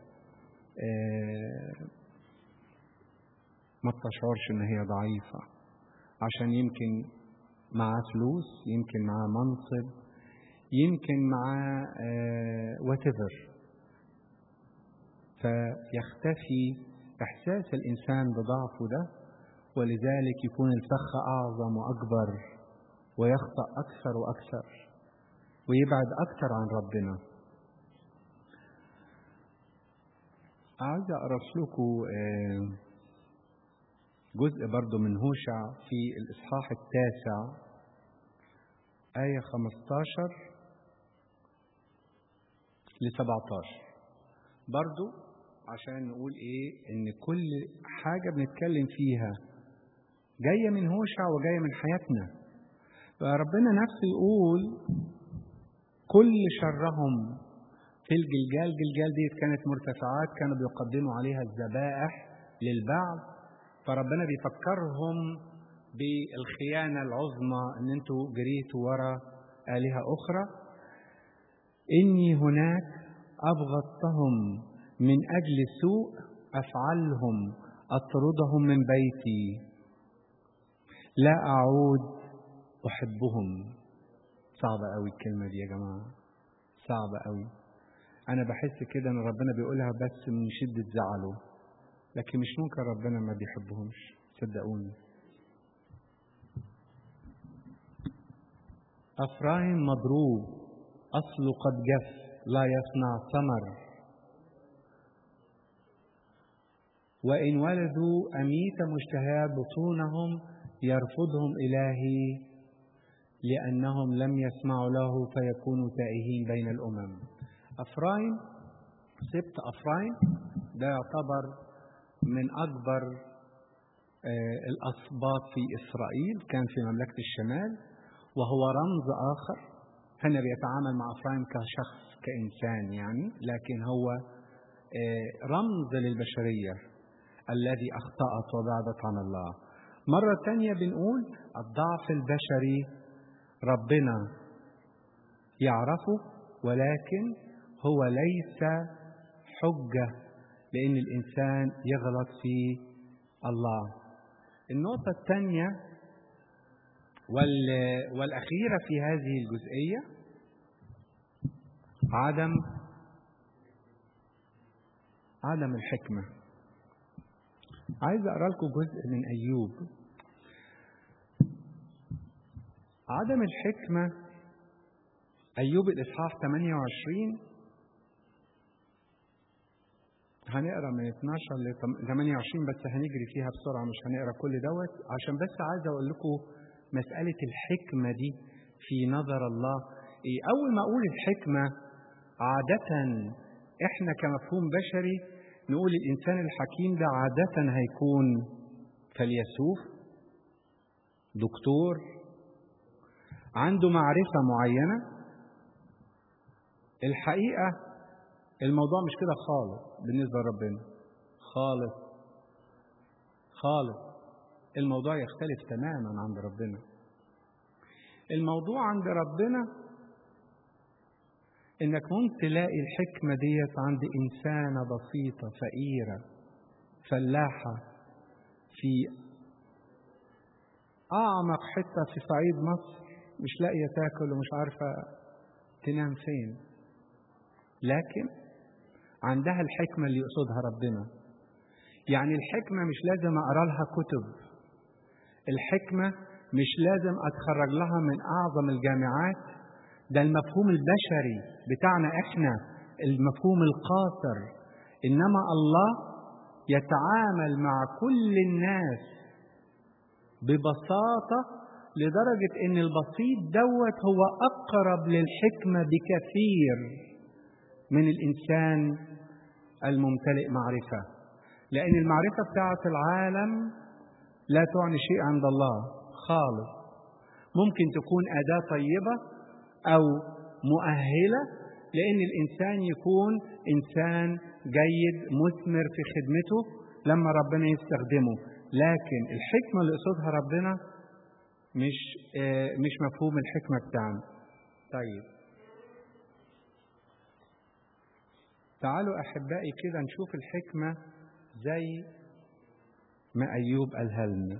ما بتشعرش ان هي ضعيفه عشان يمكن معاه فلوس يمكن معاه منصب يمكن معاه واتيفر فيختفي إحساس الإنسان بضعفه ده ولذلك يكون الفخ أعظم وأكبر ويخطأ أكثر وأكثر ويبعد أكثر عن ربنا عايز أقرأ لكم جزء برضه من هوشع في الإصحاح التاسع آية 15 ل 17 برضه عشان نقول ايه ان كل حاجه بنتكلم فيها جايه من هوشع وجايه من حياتنا فربنا نفسه يقول كل شرهم في الجلجال جلجال دي كانت مرتفعات كانوا بيقدموا عليها الذبائح للبعض فربنا بيفكرهم بالخيانه العظمى ان انتوا جريتوا ورا الهه اخرى اني هناك ابغضتهم من أجل سوء أفعلهم أطردهم من بيتي لا أعود أحبهم صعبة أوي الكلمة دي يا جماعة صعبة أوي أنا بحس كده إن ربنا بيقولها بس من شدة زعله لكن مش ممكن ربنا ما بيحبهمش صدقوني أفرايم مضروب أصله قد جف لا يصنع ثمر وإن ولدوا أميت مشتهيات بطونهم يرفضهم إلهي لأنهم لم يسمعوا له فيكونوا تائهين بين الأمم أفرايم سبت أفرايم ده يعتبر من أكبر الأسباط في إسرائيل كان في مملكة الشمال وهو رمز آخر هنا بيتعامل مع أفرايم كشخص كإنسان يعني لكن هو رمز للبشرية الذي أخطأت وبعدت عن الله مرة تانية بنقول الضعف البشري ربنا يعرفه ولكن هو ليس حجة لأن الإنسان يغلط في الله النقطة الثانية والأخيرة في هذه الجزئية عدم عدم الحكمة عايز أقرأ لكم جزء من أيوب عدم الحكمة أيوب الإصحاح 28 هنقرا من 12 ل 28 بس هنجري فيها بسرعة مش هنقرا كل دوت عشان بس عايز أقول لكم مسألة الحكمة دي في نظر الله إيه أول ما أقول الحكمة عادة إحنا كمفهوم بشري نقول الإنسان الحكيم ده عادة هيكون فيلسوف دكتور عنده معرفة معينة الحقيقة الموضوع مش كده خالص بالنسبة لربنا خالص خالص الموضوع يختلف تماما عند ربنا الموضوع عند ربنا انك ممكن تلاقي الحكمة ديت عند انسانة بسيطة فقيرة فلاحة في اعمق حتة في صعيد مصر مش لاقية تاكل ومش عارفة تنام فين لكن عندها الحكمة اللي يقصدها ربنا يعني الحكمة مش لازم أقرأ لها كتب الحكمة مش لازم أتخرج لها من أعظم الجامعات ده المفهوم البشري بتاعنا إحنا المفهوم القاصر إنما الله يتعامل مع كل الناس ببساطة لدرجة إن البسيط دوت هو أقرب للحكمة بكثير من الإنسان الممتلئ معرفة لأن المعرفة بتاعة العالم لا تعني شيء عند الله خالص ممكن تكون أداة طيبة أو مؤهلة لأن الإنسان يكون إنسان جيد مثمر في خدمته لما ربنا يستخدمه لكن الحكمة اللي قصدها ربنا مش مش مفهوم الحكمة بتاعنا طيب تعالوا أحبائي كده نشوف الحكمة زي ما أيوب قالها لنا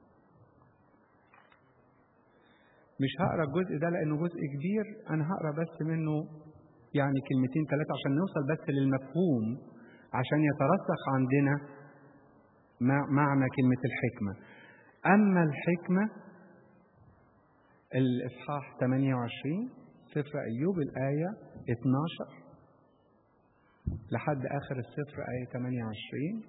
مش هقرا الجزء ده لأنه جزء كبير أنا هقرا بس منه يعني كلمتين ثلاثة عشان نوصل بس للمفهوم عشان يترسخ عندنا معنى كلمة الحكمة أما الحكمة الإصحاح 28 سفر أيوب الآية 12 لحد آخر السفر آية 28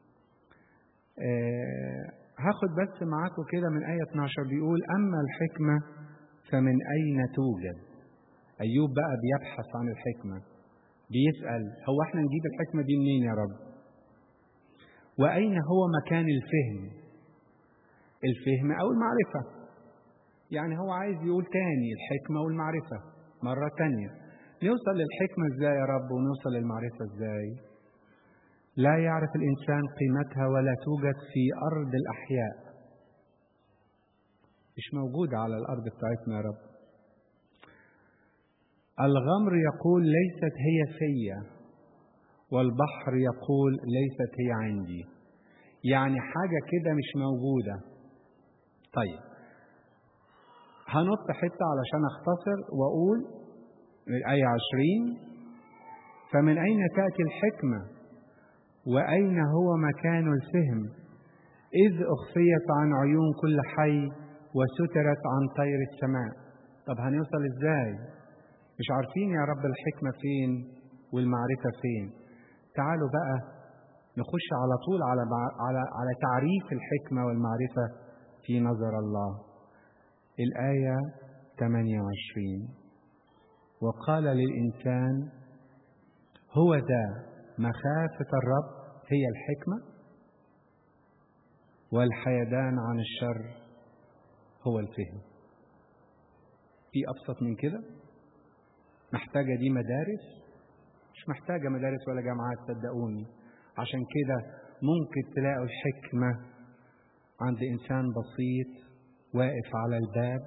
آه هاخد بس معاكم كده من آية 12 بيقول أما الحكمة فمن أين توجد أيوب بقى بيبحث عن الحكمة بيسأل هو احنا نجيب الحكمة دي منين يا رب وأين هو مكان الفهم الفهم أو المعرفة يعني هو عايز يقول تاني الحكمة والمعرفة مرة تانية نوصل للحكمة ازاي يا رب ونوصل للمعرفة ازاي لا يعرف الإنسان قيمتها ولا توجد في أرض الأحياء مش موجودة على الأرض بتاعتنا يا رب الغمر يقول ليست هي فيا والبحر يقول ليست هي عندي يعني حاجة كده مش موجودة طيب هنط حتة علشان أختصر وأقول الآية عشرين فمن أين تأتي الحكمة وأين هو مكان الفهم إذ أخفيت عن عيون كل حي وسترت عن طير السماء طب هنوصل إزاي مش عارفين يا رب الحكمة فين والمعرفة فين تعالوا بقى نخش على طول على على على تعريف الحكمة والمعرفة في نظر الله الآية 28 وقال للإنسان هو ذا مخافة الرب هي الحكمة والحيدان عن الشر هو الفهم في أبسط من كده محتاجة دي مدارس مش محتاجة مدارس ولا جامعات صدقوني عشان كده ممكن تلاقوا الحكمة عند إنسان بسيط واقف على الباب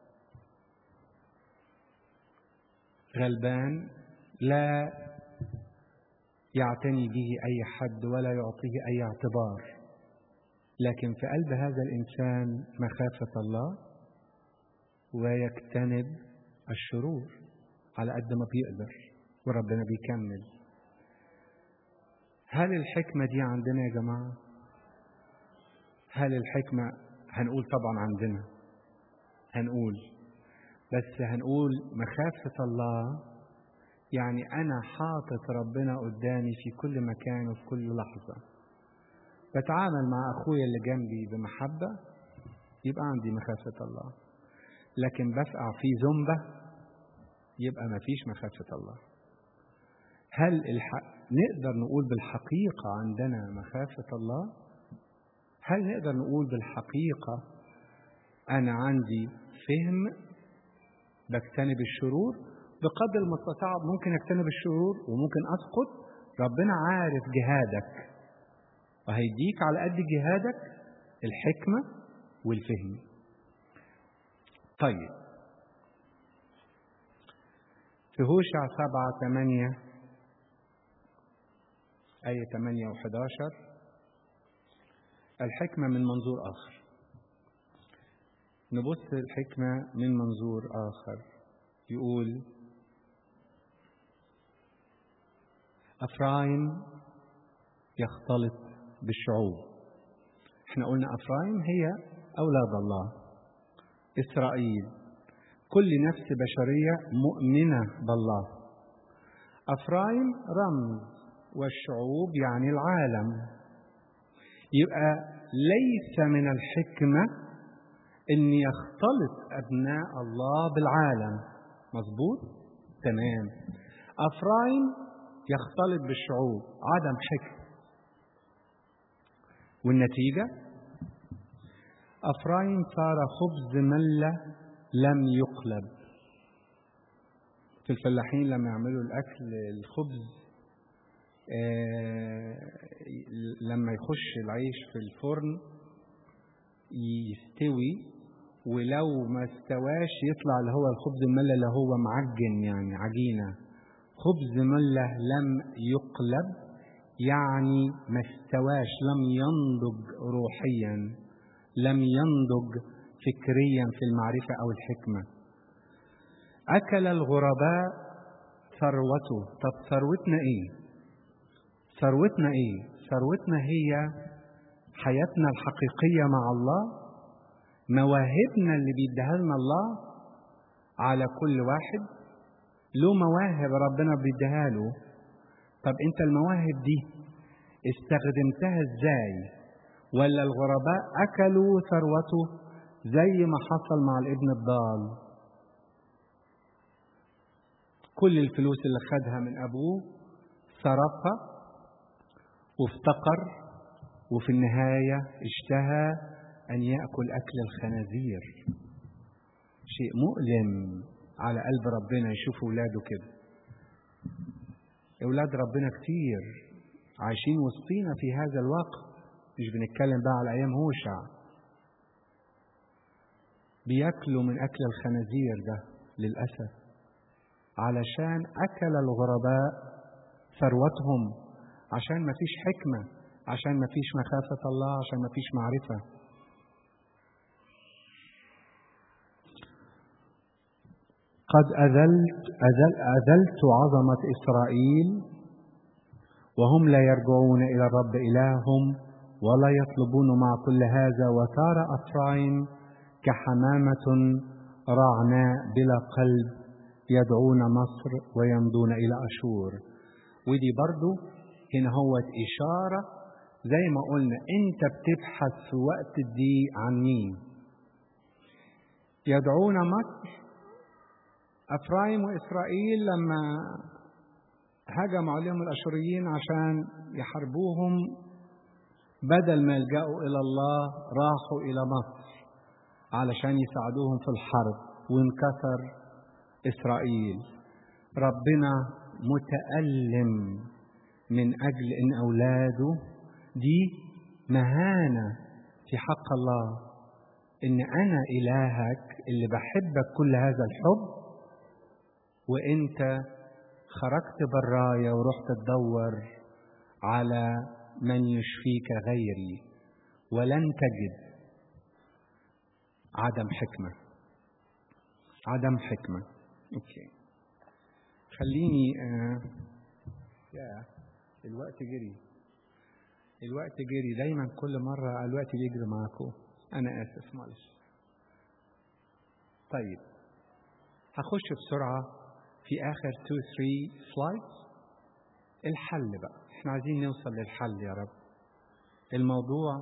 غلبان لا يعتني به أي حد ولا يعطيه أي اعتبار لكن في قلب هذا الإنسان مخافة الله ويجتنب الشرور على قد ما بيقدر وربنا بيكمل هل الحكمة دي عندنا يا جماعة؟ هل الحكمة هنقول طبعا عندنا هنقول بس هنقول مخافة الله يعني أنا حاطط ربنا قدامي في كل مكان وفي كل لحظة بتعامل مع أخويا اللي جنبي بمحبة يبقى عندي مخافة الله لكن بفقع في زنبة يبقى ما فيش مخافة الله هل الحق نقدر نقول بالحقيقة عندنا مخافة الله؟ هل نقدر نقول بالحقيقة أنا عندي فهم بجتنب الشرور بقدر المستطاع ممكن اجتنب الشرور وممكن اسقط ربنا عارف جهادك وهيديك على قد جهادك الحكمة والفهم طيب في هوشع سبعة ثمانية آية ثمانية وحداشر الحكمة من منظور آخر نبص الحكمة من منظور آخر يقول أفرايم يختلط بالشعوب احنا قلنا أفرايم هي أولاد الله إسرائيل كل نفس بشرية مؤمنة بالله أفرايم رمز والشعوب يعني العالم يبقى ليس من الحكمة أن يختلط أبناء الله بالعالم مظبوط؟ تمام أفرايم يختلط بالشعوب عدم حكم والنتيجة أفرايم صار خبز ملة لم يقلب في الفلاحين لما يعملوا الأكل الخبز آه لما يخش العيش في الفرن يستوي ولو ما استواش يطلع اللي هو الخبز الملة اللي هو معجن يعني عجينة خبز ملة لم يقلب يعني ما استواش لم ينضج روحيا لم ينضج فكريا في المعرفة أو الحكمة أكل الغرباء ثروته طب ثروتنا إيه ثروتنا إيه ثروتنا هي حياتنا الحقيقية مع الله مواهبنا اللي بيديها لنا الله على كل واحد له مواهب ربنا بيديها له طب انت المواهب دي استخدمتها ازاي ولا الغرباء اكلوا ثروته زي ما حصل مع الابن الضال كل الفلوس اللي خدها من ابوه صرفها وافتقر وفي النهايه اشتهى ان ياكل اكل الخنازير شيء مؤلم على قلب ربنا يشوف اولاده كده اولاد ربنا كتير عايشين وسطينا في هذا الوقت مش بنتكلم بقى على ايام هوشع بياكلوا من اكل الخنازير ده للاسف علشان اكل الغرباء ثروتهم عشان ما فيش حكمه عشان ما فيش مخافه الله عشان ما فيش معرفه قد أذلت أذل أذلت عظمة إسرائيل وهم لا يرجعون إلى الرب إلههم ولا يطلبون مع كل هذا وصار أفرايم كحمامة رعناء بلا قلب يدعون مصر ويمضون إلى أشور ودي برضو هنا هو إشارة زي ما قلنا أنت بتبحث في وقت الضيق عن مين يدعون مصر أفرايم وإسرائيل لما هجم عليهم الأشوريين عشان يحاربوهم بدل ما يلجأوا إلى الله راحوا إلى مصر علشان يساعدوهم في الحرب وانكسر إسرائيل ربنا متألم من أجل إن أولاده دي مهانة في حق الله إن أنا إلهك اللي بحبك كل هذا الحب وانت خرجت برايا ورحت تدور على من يشفيك غيري ولن تجد عدم حكمه عدم حكمه اوكي خليني آه يا الوقت جري الوقت جري دايما كل مره الوقت بيجري معاكم انا اسف معلش طيب هخش بسرعه في آخر 2 3 سلايدز الحل بقى احنا عايزين نوصل للحل يا رب الموضوع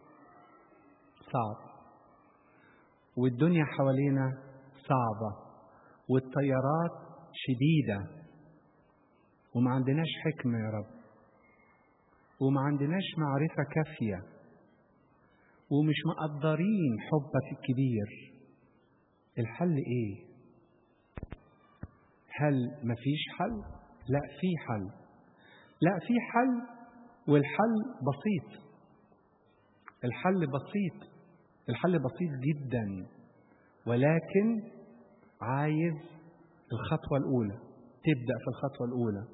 صعب والدنيا حوالينا صعبة والتيارات شديدة وما عندناش حكمة يا رب وما عندناش معرفة كافية ومش مقدرين حبك الكبير الحل ايه هل مفيش حل لا في حل لا في حل والحل بسيط الحل بسيط الحل بسيط جدا ولكن عايز الخطوة الأولى تبدأ في الخطوة الأولى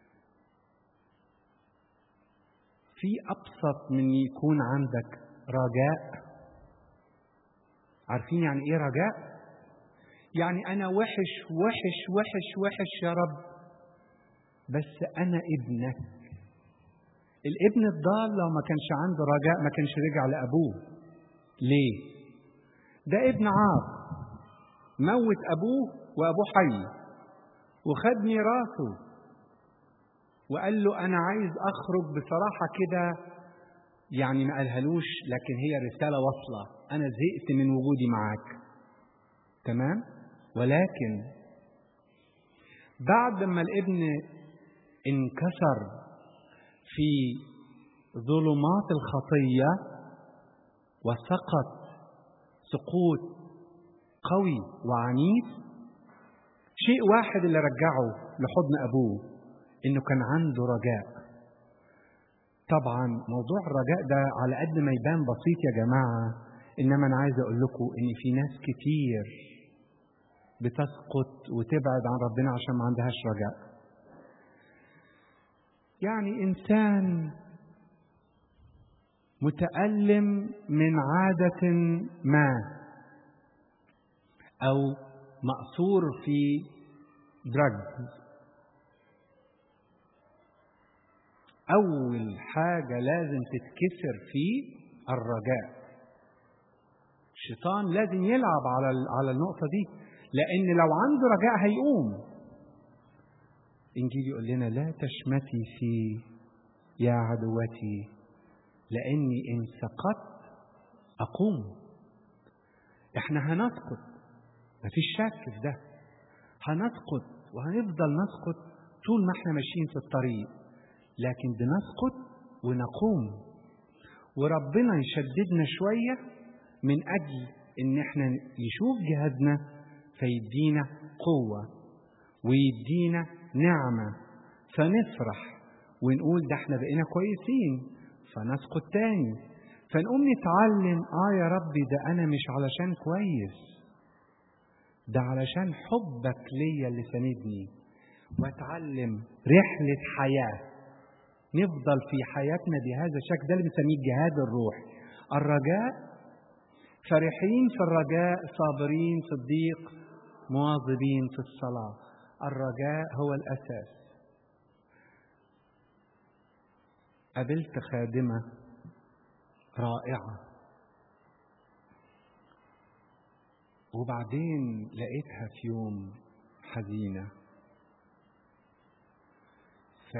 في أبسط من يكون عندك رجاء عارفين يعني إيه رجاء؟ يعني أنا وحش وحش وحش وحش يا رب بس أنا ابنك الابن الضال لو ما كانش عنده رجاء ما كانش رجع لأبوه ليه؟ ده ابن عاق موت أبوه وأبوه حي وخد ميراثه وقال له أنا عايز أخرج بصراحة كده يعني ما قالهالوش لكن هي رسالة واصلة أنا زهقت من وجودي معاك تمام ولكن بعد ما الابن انكسر في ظلمات الخطية وسقط سقوط قوي وعنيف شيء واحد اللي رجعه لحضن أبوه إنه كان عنده رجاء طبعا موضوع الرجاء ده على قد ما يبان بسيط يا جماعة إنما أنا عايز أقول لكم إن في ناس كتير بتسقط وتبعد عن ربنا عشان ما عندهاش رجاء يعني إنسان متألم من عادة ما أو مأثور في دراجز أول حاجة لازم تتكسر فيه الرجاء الشيطان لازم يلعب على على النقطة دي لأن لو عنده رجاء هيقوم إنجيل يقول لنا لا تشمتي في يا عدوتي لأني إن سقطت أقوم إحنا هنسقط مفيش شك في ده هنسقط وهنفضل نسقط طول ما احنا ماشيين في الطريق لكن بنسقط ونقوم وربنا يشددنا شوية من أجل إن احنا يشوف جهازنا فيدينا قوة ويدينا نعمة فنفرح ونقول ده احنا بقينا كويسين فنسقط تاني فنقوم نتعلم اه يا ربي ده انا مش علشان كويس ده علشان حبك ليا اللي ساندني واتعلم رحلة حياة نفضل في حياتنا بهذا الشكل ده اللي بنسميه الجهاد الروحي الرجاء فرحين في الرجاء صابرين في الضيق مواظبين في الصلاة الرجاء هو الأساس قابلت خادمة رائعة وبعدين لقيتها في يوم حزينة ف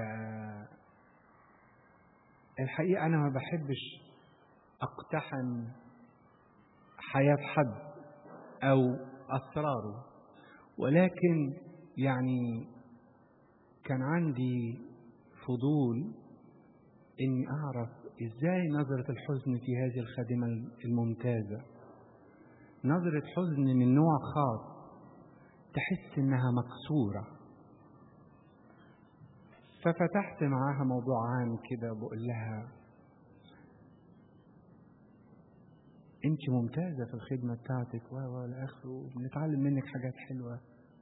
الحقيقة أنا ما بحبش أقتحم حياة حد أو أسراره ولكن يعني كان عندي فضول إني أعرف إزاي نظرة الحزن في هذه الخادمة الممتازة نظرة حزن من نوع خاص تحس إنها مكسورة ففتحت معاها موضوع عام كده بقول لها انت ممتازه في الخدمه بتاعتك و و اخره وبنتعلم منك حاجات حلوه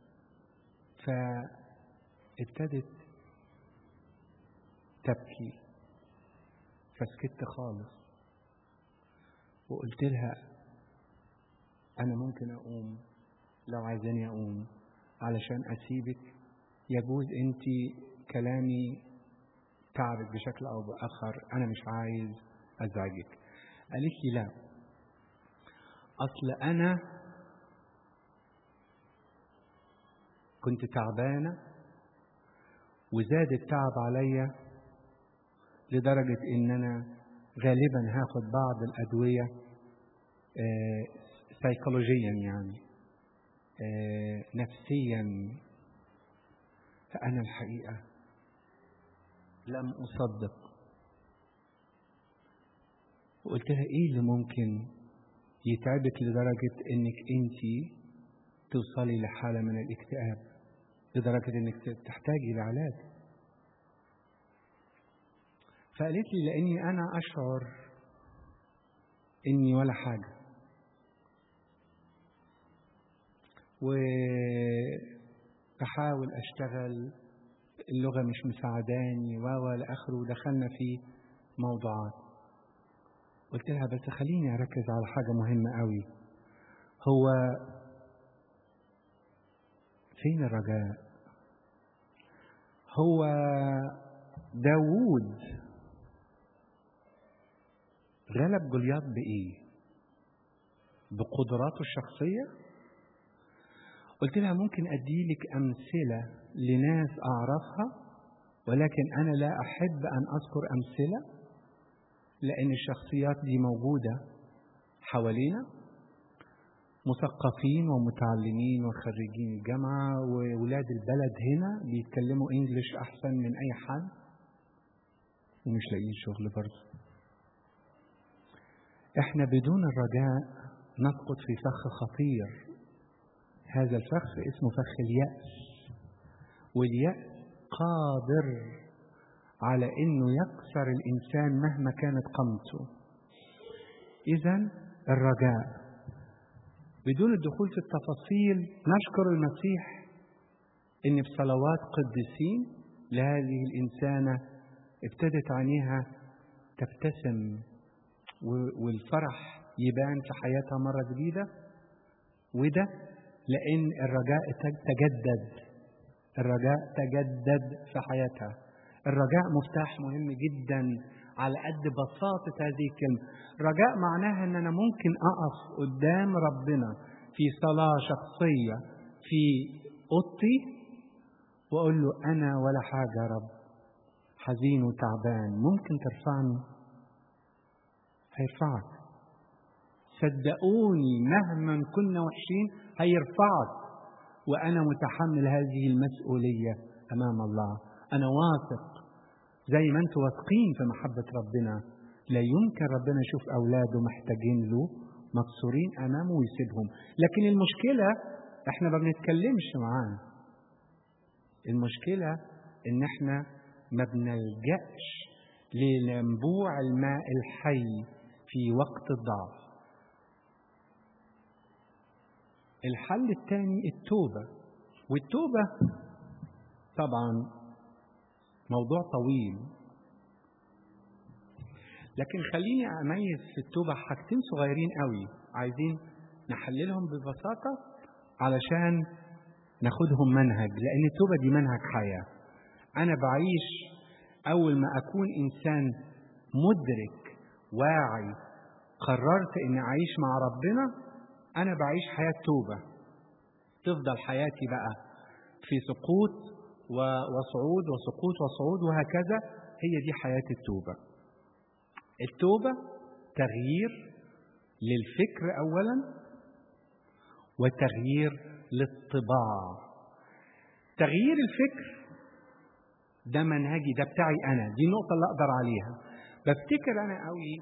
فابتدت تبكي فسكت خالص وقلت لها انا ممكن اقوم لو عايزاني اقوم علشان اسيبك يجوز انت كلامي تعبك بشكل او باخر انا مش عايز ازعجك قالت لي لا اصل انا كنت تعبانه وزاد التعب عليا لدرجه ان انا غالبا هاخد بعض الادويه آه سيكولوجيا يعني آه نفسيا فانا الحقيقه لم أصدق وقلت لها إيه اللي ممكن يتعبك لدرجة إنك أنت توصلي لحالة من الاكتئاب لدرجة إنك تحتاجي لعلاج فقالت لي لأني أنا أشعر إني ولا حاجة وبحاول أشتغل اللغة مش مساعداني و آخره ودخلنا في موضوعات قلت لها بس خليني أركز على حاجة مهمة قوي هو فين الرجاء هو داوود غلب جولياط بإيه بقدراته الشخصية قلت لها ممكن أديلك أمثلة لناس أعرفها ولكن أنا لا أحب أن أذكر أمثلة لأن الشخصيات دي موجودة حوالينا مثقفين ومتعلمين وخريجين الجامعة وولاد البلد هنا بيتكلموا إنجليش أحسن من أي حد ومش لاقيين شغل برضه احنا بدون الرجاء نسقط في فخ خطير هذا الفخ اسمه فخ اليأس واليأس قادر على انه يكسر الانسان مهما كانت قامته اذا الرجاء بدون الدخول في التفاصيل نشكر المسيح ان بصلوات قديسين لهذه الانسانه ابتدت عينيها تبتسم والفرح يبان في حياتها مره جديده وده لان الرجاء تجدد الرجاء تجدد في حياتها الرجاء مفتاح مهم جدا على قد بساطة هذه الكلمة رجاء معناها أن أنا ممكن أقف قدام ربنا في صلاة شخصية في أوضتي وأقول له أنا ولا حاجة يا رب حزين وتعبان ممكن ترفعني هيرفعك صدقوني مهما كنا وحشين هيرفعك وأنا متحمل هذه المسؤولية أمام الله أنا واثق زي ما أنتم واثقين في محبة ربنا لا يمكن ربنا يشوف أولاده محتاجين له مكسورين أمامه ويسيبهم لكن المشكلة احنا ما بنتكلمش معاه المشكلة ان احنا ما بنلجأش لينبوع الماء الحي في وقت الضعف الحل الثاني التوبة والتوبة طبعا موضوع طويل لكن خليني اميز في التوبه حاجتين صغيرين قوي عايزين نحللهم ببساطه علشان ناخدهم منهج لان التوبه دي منهج حياه انا بعيش اول ما اكون انسان مدرك واعي قررت اني اعيش مع ربنا انا بعيش حياه توبه تفضل حياتي بقى في سقوط وصعود وسقوط وصعود وهكذا هي دي حياة التوبة التوبة تغيير للفكر أولا وتغيير للطباع تغيير الفكر ده منهجي ده بتاعي أنا دي النقطة اللي أقدر عليها بفتكر أنا قوي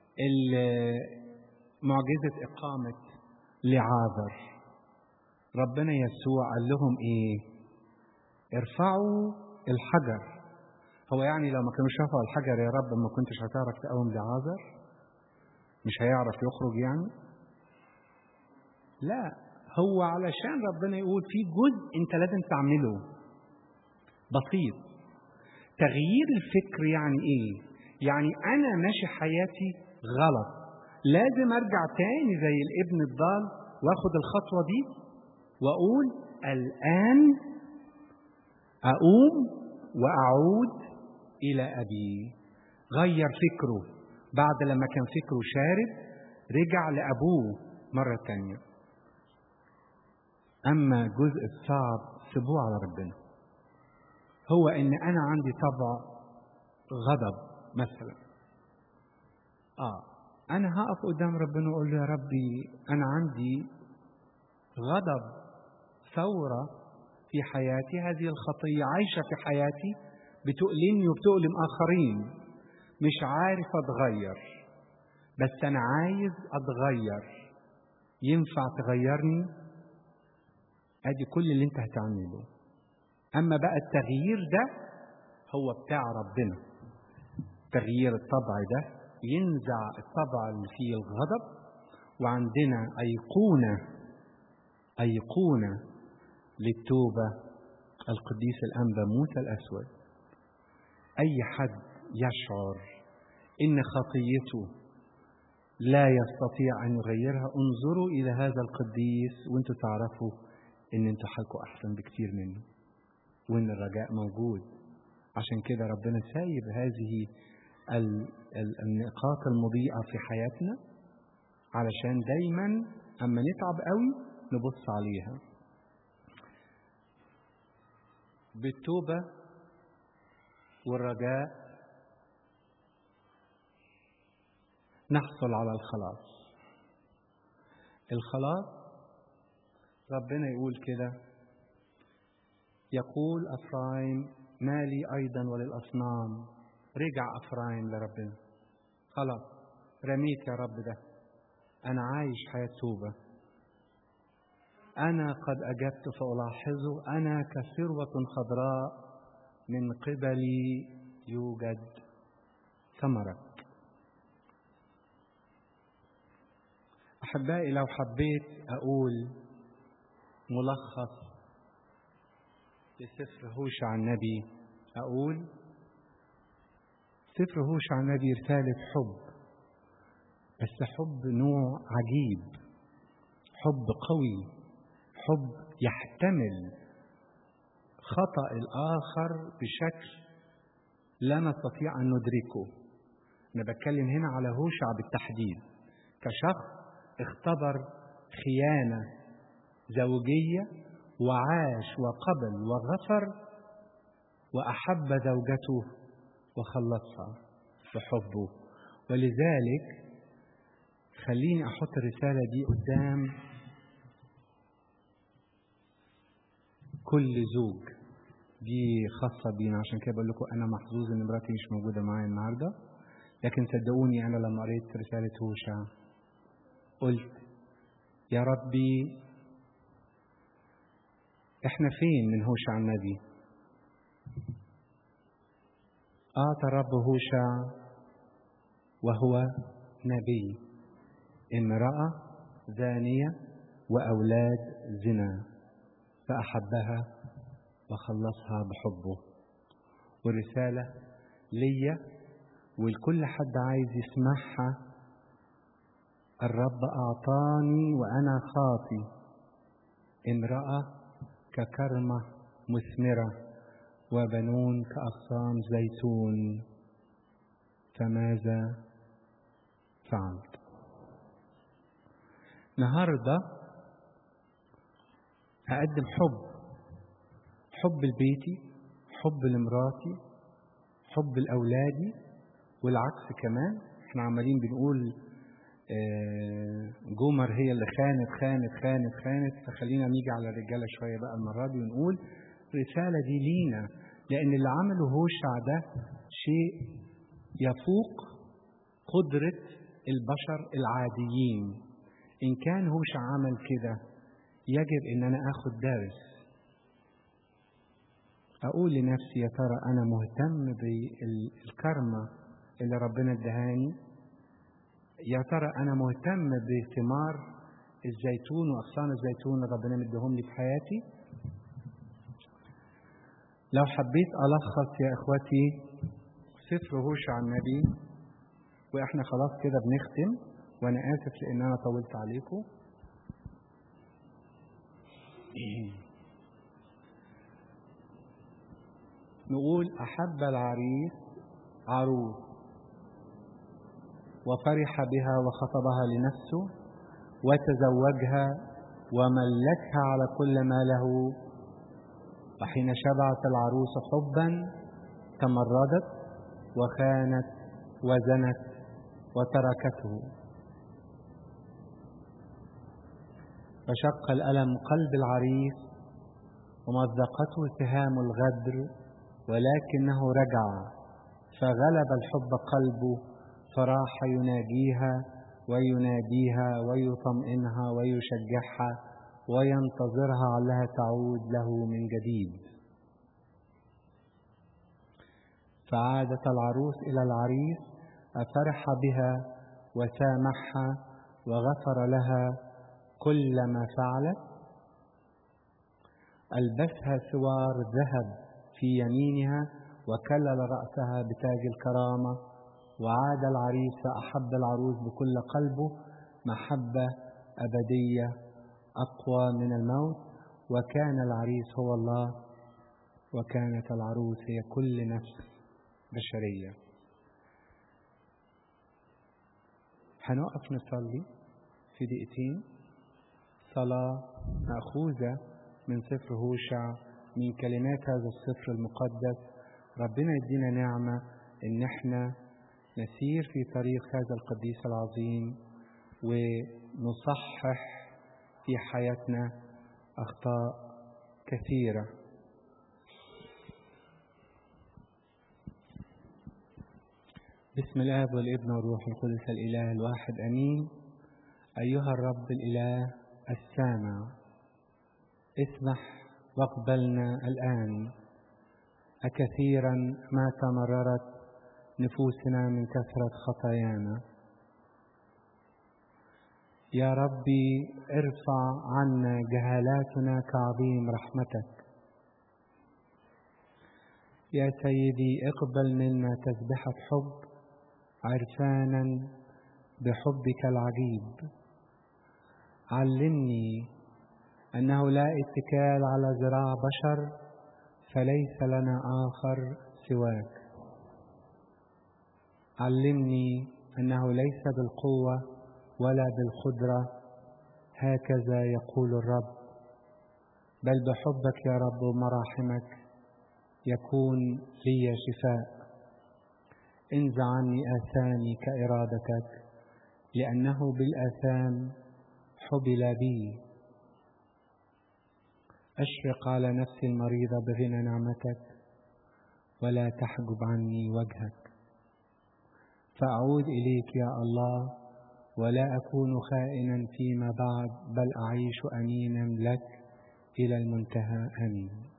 معجزة إقامة لعاذر ربنا يسوع قال لهم إيه ارفعوا الحجر هو يعني لو ما كانوش رفعوا الحجر يا رب ما كنتش هتعرف تقوم لعازر مش هيعرف يخرج يعني لا هو علشان ربنا يقول في جزء انت لازم تعمله بسيط تغيير الفكر يعني ايه يعني انا ماشي حياتي غلط لازم ارجع تاني زي الابن الضال واخد الخطوه دي واقول الان أقوم وأعود إلى أبي غير فكره بعد لما كان فكره شارد رجع لأبوه مرة تانية أما الجزء الصعب سيبوه على ربنا هو إن أنا عندي طبع غضب مثلا آه أنا هقف قدام ربنا وأقول له يا ربي أنا عندي غضب ثورة في حياتي هذه الخطية عايشة في حياتي بتؤلمني وبتؤلم آخرين مش عارف أتغير بس أنا عايز أتغير ينفع تغيرني أدي كل اللي أنت هتعمله أما بقى التغيير ده هو بتاع ربنا تغيير الطبع ده ينزع الطبع اللي فيه الغضب وعندنا أيقونة أيقونة للتوبة القديس الأنبا موسى الأسود أي حد يشعر إن خطيته لا يستطيع أن يغيرها انظروا إلى هذا القديس وانتوا تعرفوا إن انتوا حالكم أحسن بكتير منه وإن الرجاء موجود عشان كده ربنا سايب هذه النقاط المضيئة في حياتنا علشان دايما أما نتعب قوي نبص عليها بالتوبة والرجاء نحصل على الخلاص الخلاص ربنا يقول كده يقول أفرايم ما لي أيضا وللأصنام رجع أفرايم لربنا خلاص رميت يا رب ده أنا عايش حياة توبة أنا قد أجبت فألاحظه أنا كثروة خضراء من قبلي يوجد ثمرة أحبائي لو حبيت أقول ملخص لسفر هوشع النبي أقول سفر هوشع النبي رسالة حب بس حب نوع عجيب حب قوي حب يحتمل خطأ الآخر بشكل لا نستطيع أن ندركه أنا بتكلم هنا على هوشع بالتحديد كشخص اختبر خيانة زوجية وعاش وقبل وغفر وأحب زوجته وخلصها بحبه ولذلك خليني أحط الرسالة دي قدام كل زوج دي خاصة بينا عشان كده بقول لكم أنا محظوظ إن مراتي مش موجودة معايا النهاردة لكن صدقوني أنا لما قريت رسالة هوشع قلت يا ربي احنا فين من هوشع النبي أعطى الرب هوشع وهو نبي امرأة زانية وأولاد زنا فأحبها وخلصها بحبه والرسالة ليا ولكل حد عايز يسمعها الرب أعطاني وأنا خاطي امرأة ككرمة مثمرة وبنون كأغصان زيتون فماذا فعلت النهارده أقدم حب حب لبيتي حب لمراتي حب لأولادي والعكس كمان احنا عمالين بنقول جمر هي اللي خانت خانت خانت خانت فخلينا نيجي على الرجاله شويه بقى المره دي ونقول الرساله دي لينا لان اللي عمله هوشع ده شيء يفوق قدره البشر العاديين ان كان هوشع عمل كده يجب ان انا اخد درس اقول لنفسي يا ترى انا مهتم بالكرمه اللي ربنا ادهاني يا ترى انا مهتم بثمار الزيتون واغصان الزيتون اللي ربنا مديهم لي في حياتي لو حبيت الخص يا اخوتي سفر هوشع النبي واحنا خلاص كده بنختم وانا اسف لان انا طولت عليكم نقول احب العريس عروس وفرح بها وخطبها لنفسه وتزوجها وملكها على كل ما له وحين شبعت العروس حبا تمردت وخانت وزنت وتركته فشق الألم قلب العريس ومزقته سهام الغدر ولكنه رجع فغلب الحب قلبه فراح يناجيها ويناديها ويطمئنها ويشجعها وينتظرها علها تعود له من جديد فعادت العروس إلى العريس أفرح بها وسامحها وغفر لها كل ما فعلت ألبسها سوار ذهب في يمينها وكلل رأسها بتاج الكرامة وعاد العريس فأحب العروس بكل قلبه محبة أبدية أقوى من الموت وكان العريس هو الله وكانت العروس هي كل نفس بشرية هنقف نصلي في دقيقتين صلاة مأخوذة من سفر هوشع من كلمات هذا السفر المقدس ربنا يدينا نعمة إن احنا نسير في طريق هذا القديس العظيم ونصحح في حياتنا أخطاء كثيرة بسم الآب والابن والروح القدس الإله الواحد أمين أيها الرب الإله السامع اسمح واقبلنا الآن أكثيرا ما تمررت نفوسنا من كثرة خطايانا يا ربي ارفع عنا جهالاتنا كعظيم رحمتك يا سيدي اقبل منا تسبحة حب عرفانا بحبك العجيب علمني انه لا اتكال على ذراع بشر فليس لنا اخر سواك علمني انه ليس بالقوه ولا بالقدره هكذا يقول الرب بل بحبك يا رب ومراحمك يكون لي شفاء انزع عني آثامي كإرادتك لأنه بالآثام حبل بي أشرق على نفسي المريضة بغنى نعمتك ولا تحجب عني وجهك فأعود إليك يا الله ولا أكون خائنا فيما بعد بل أعيش أمينا لك إلى المنتهى آمين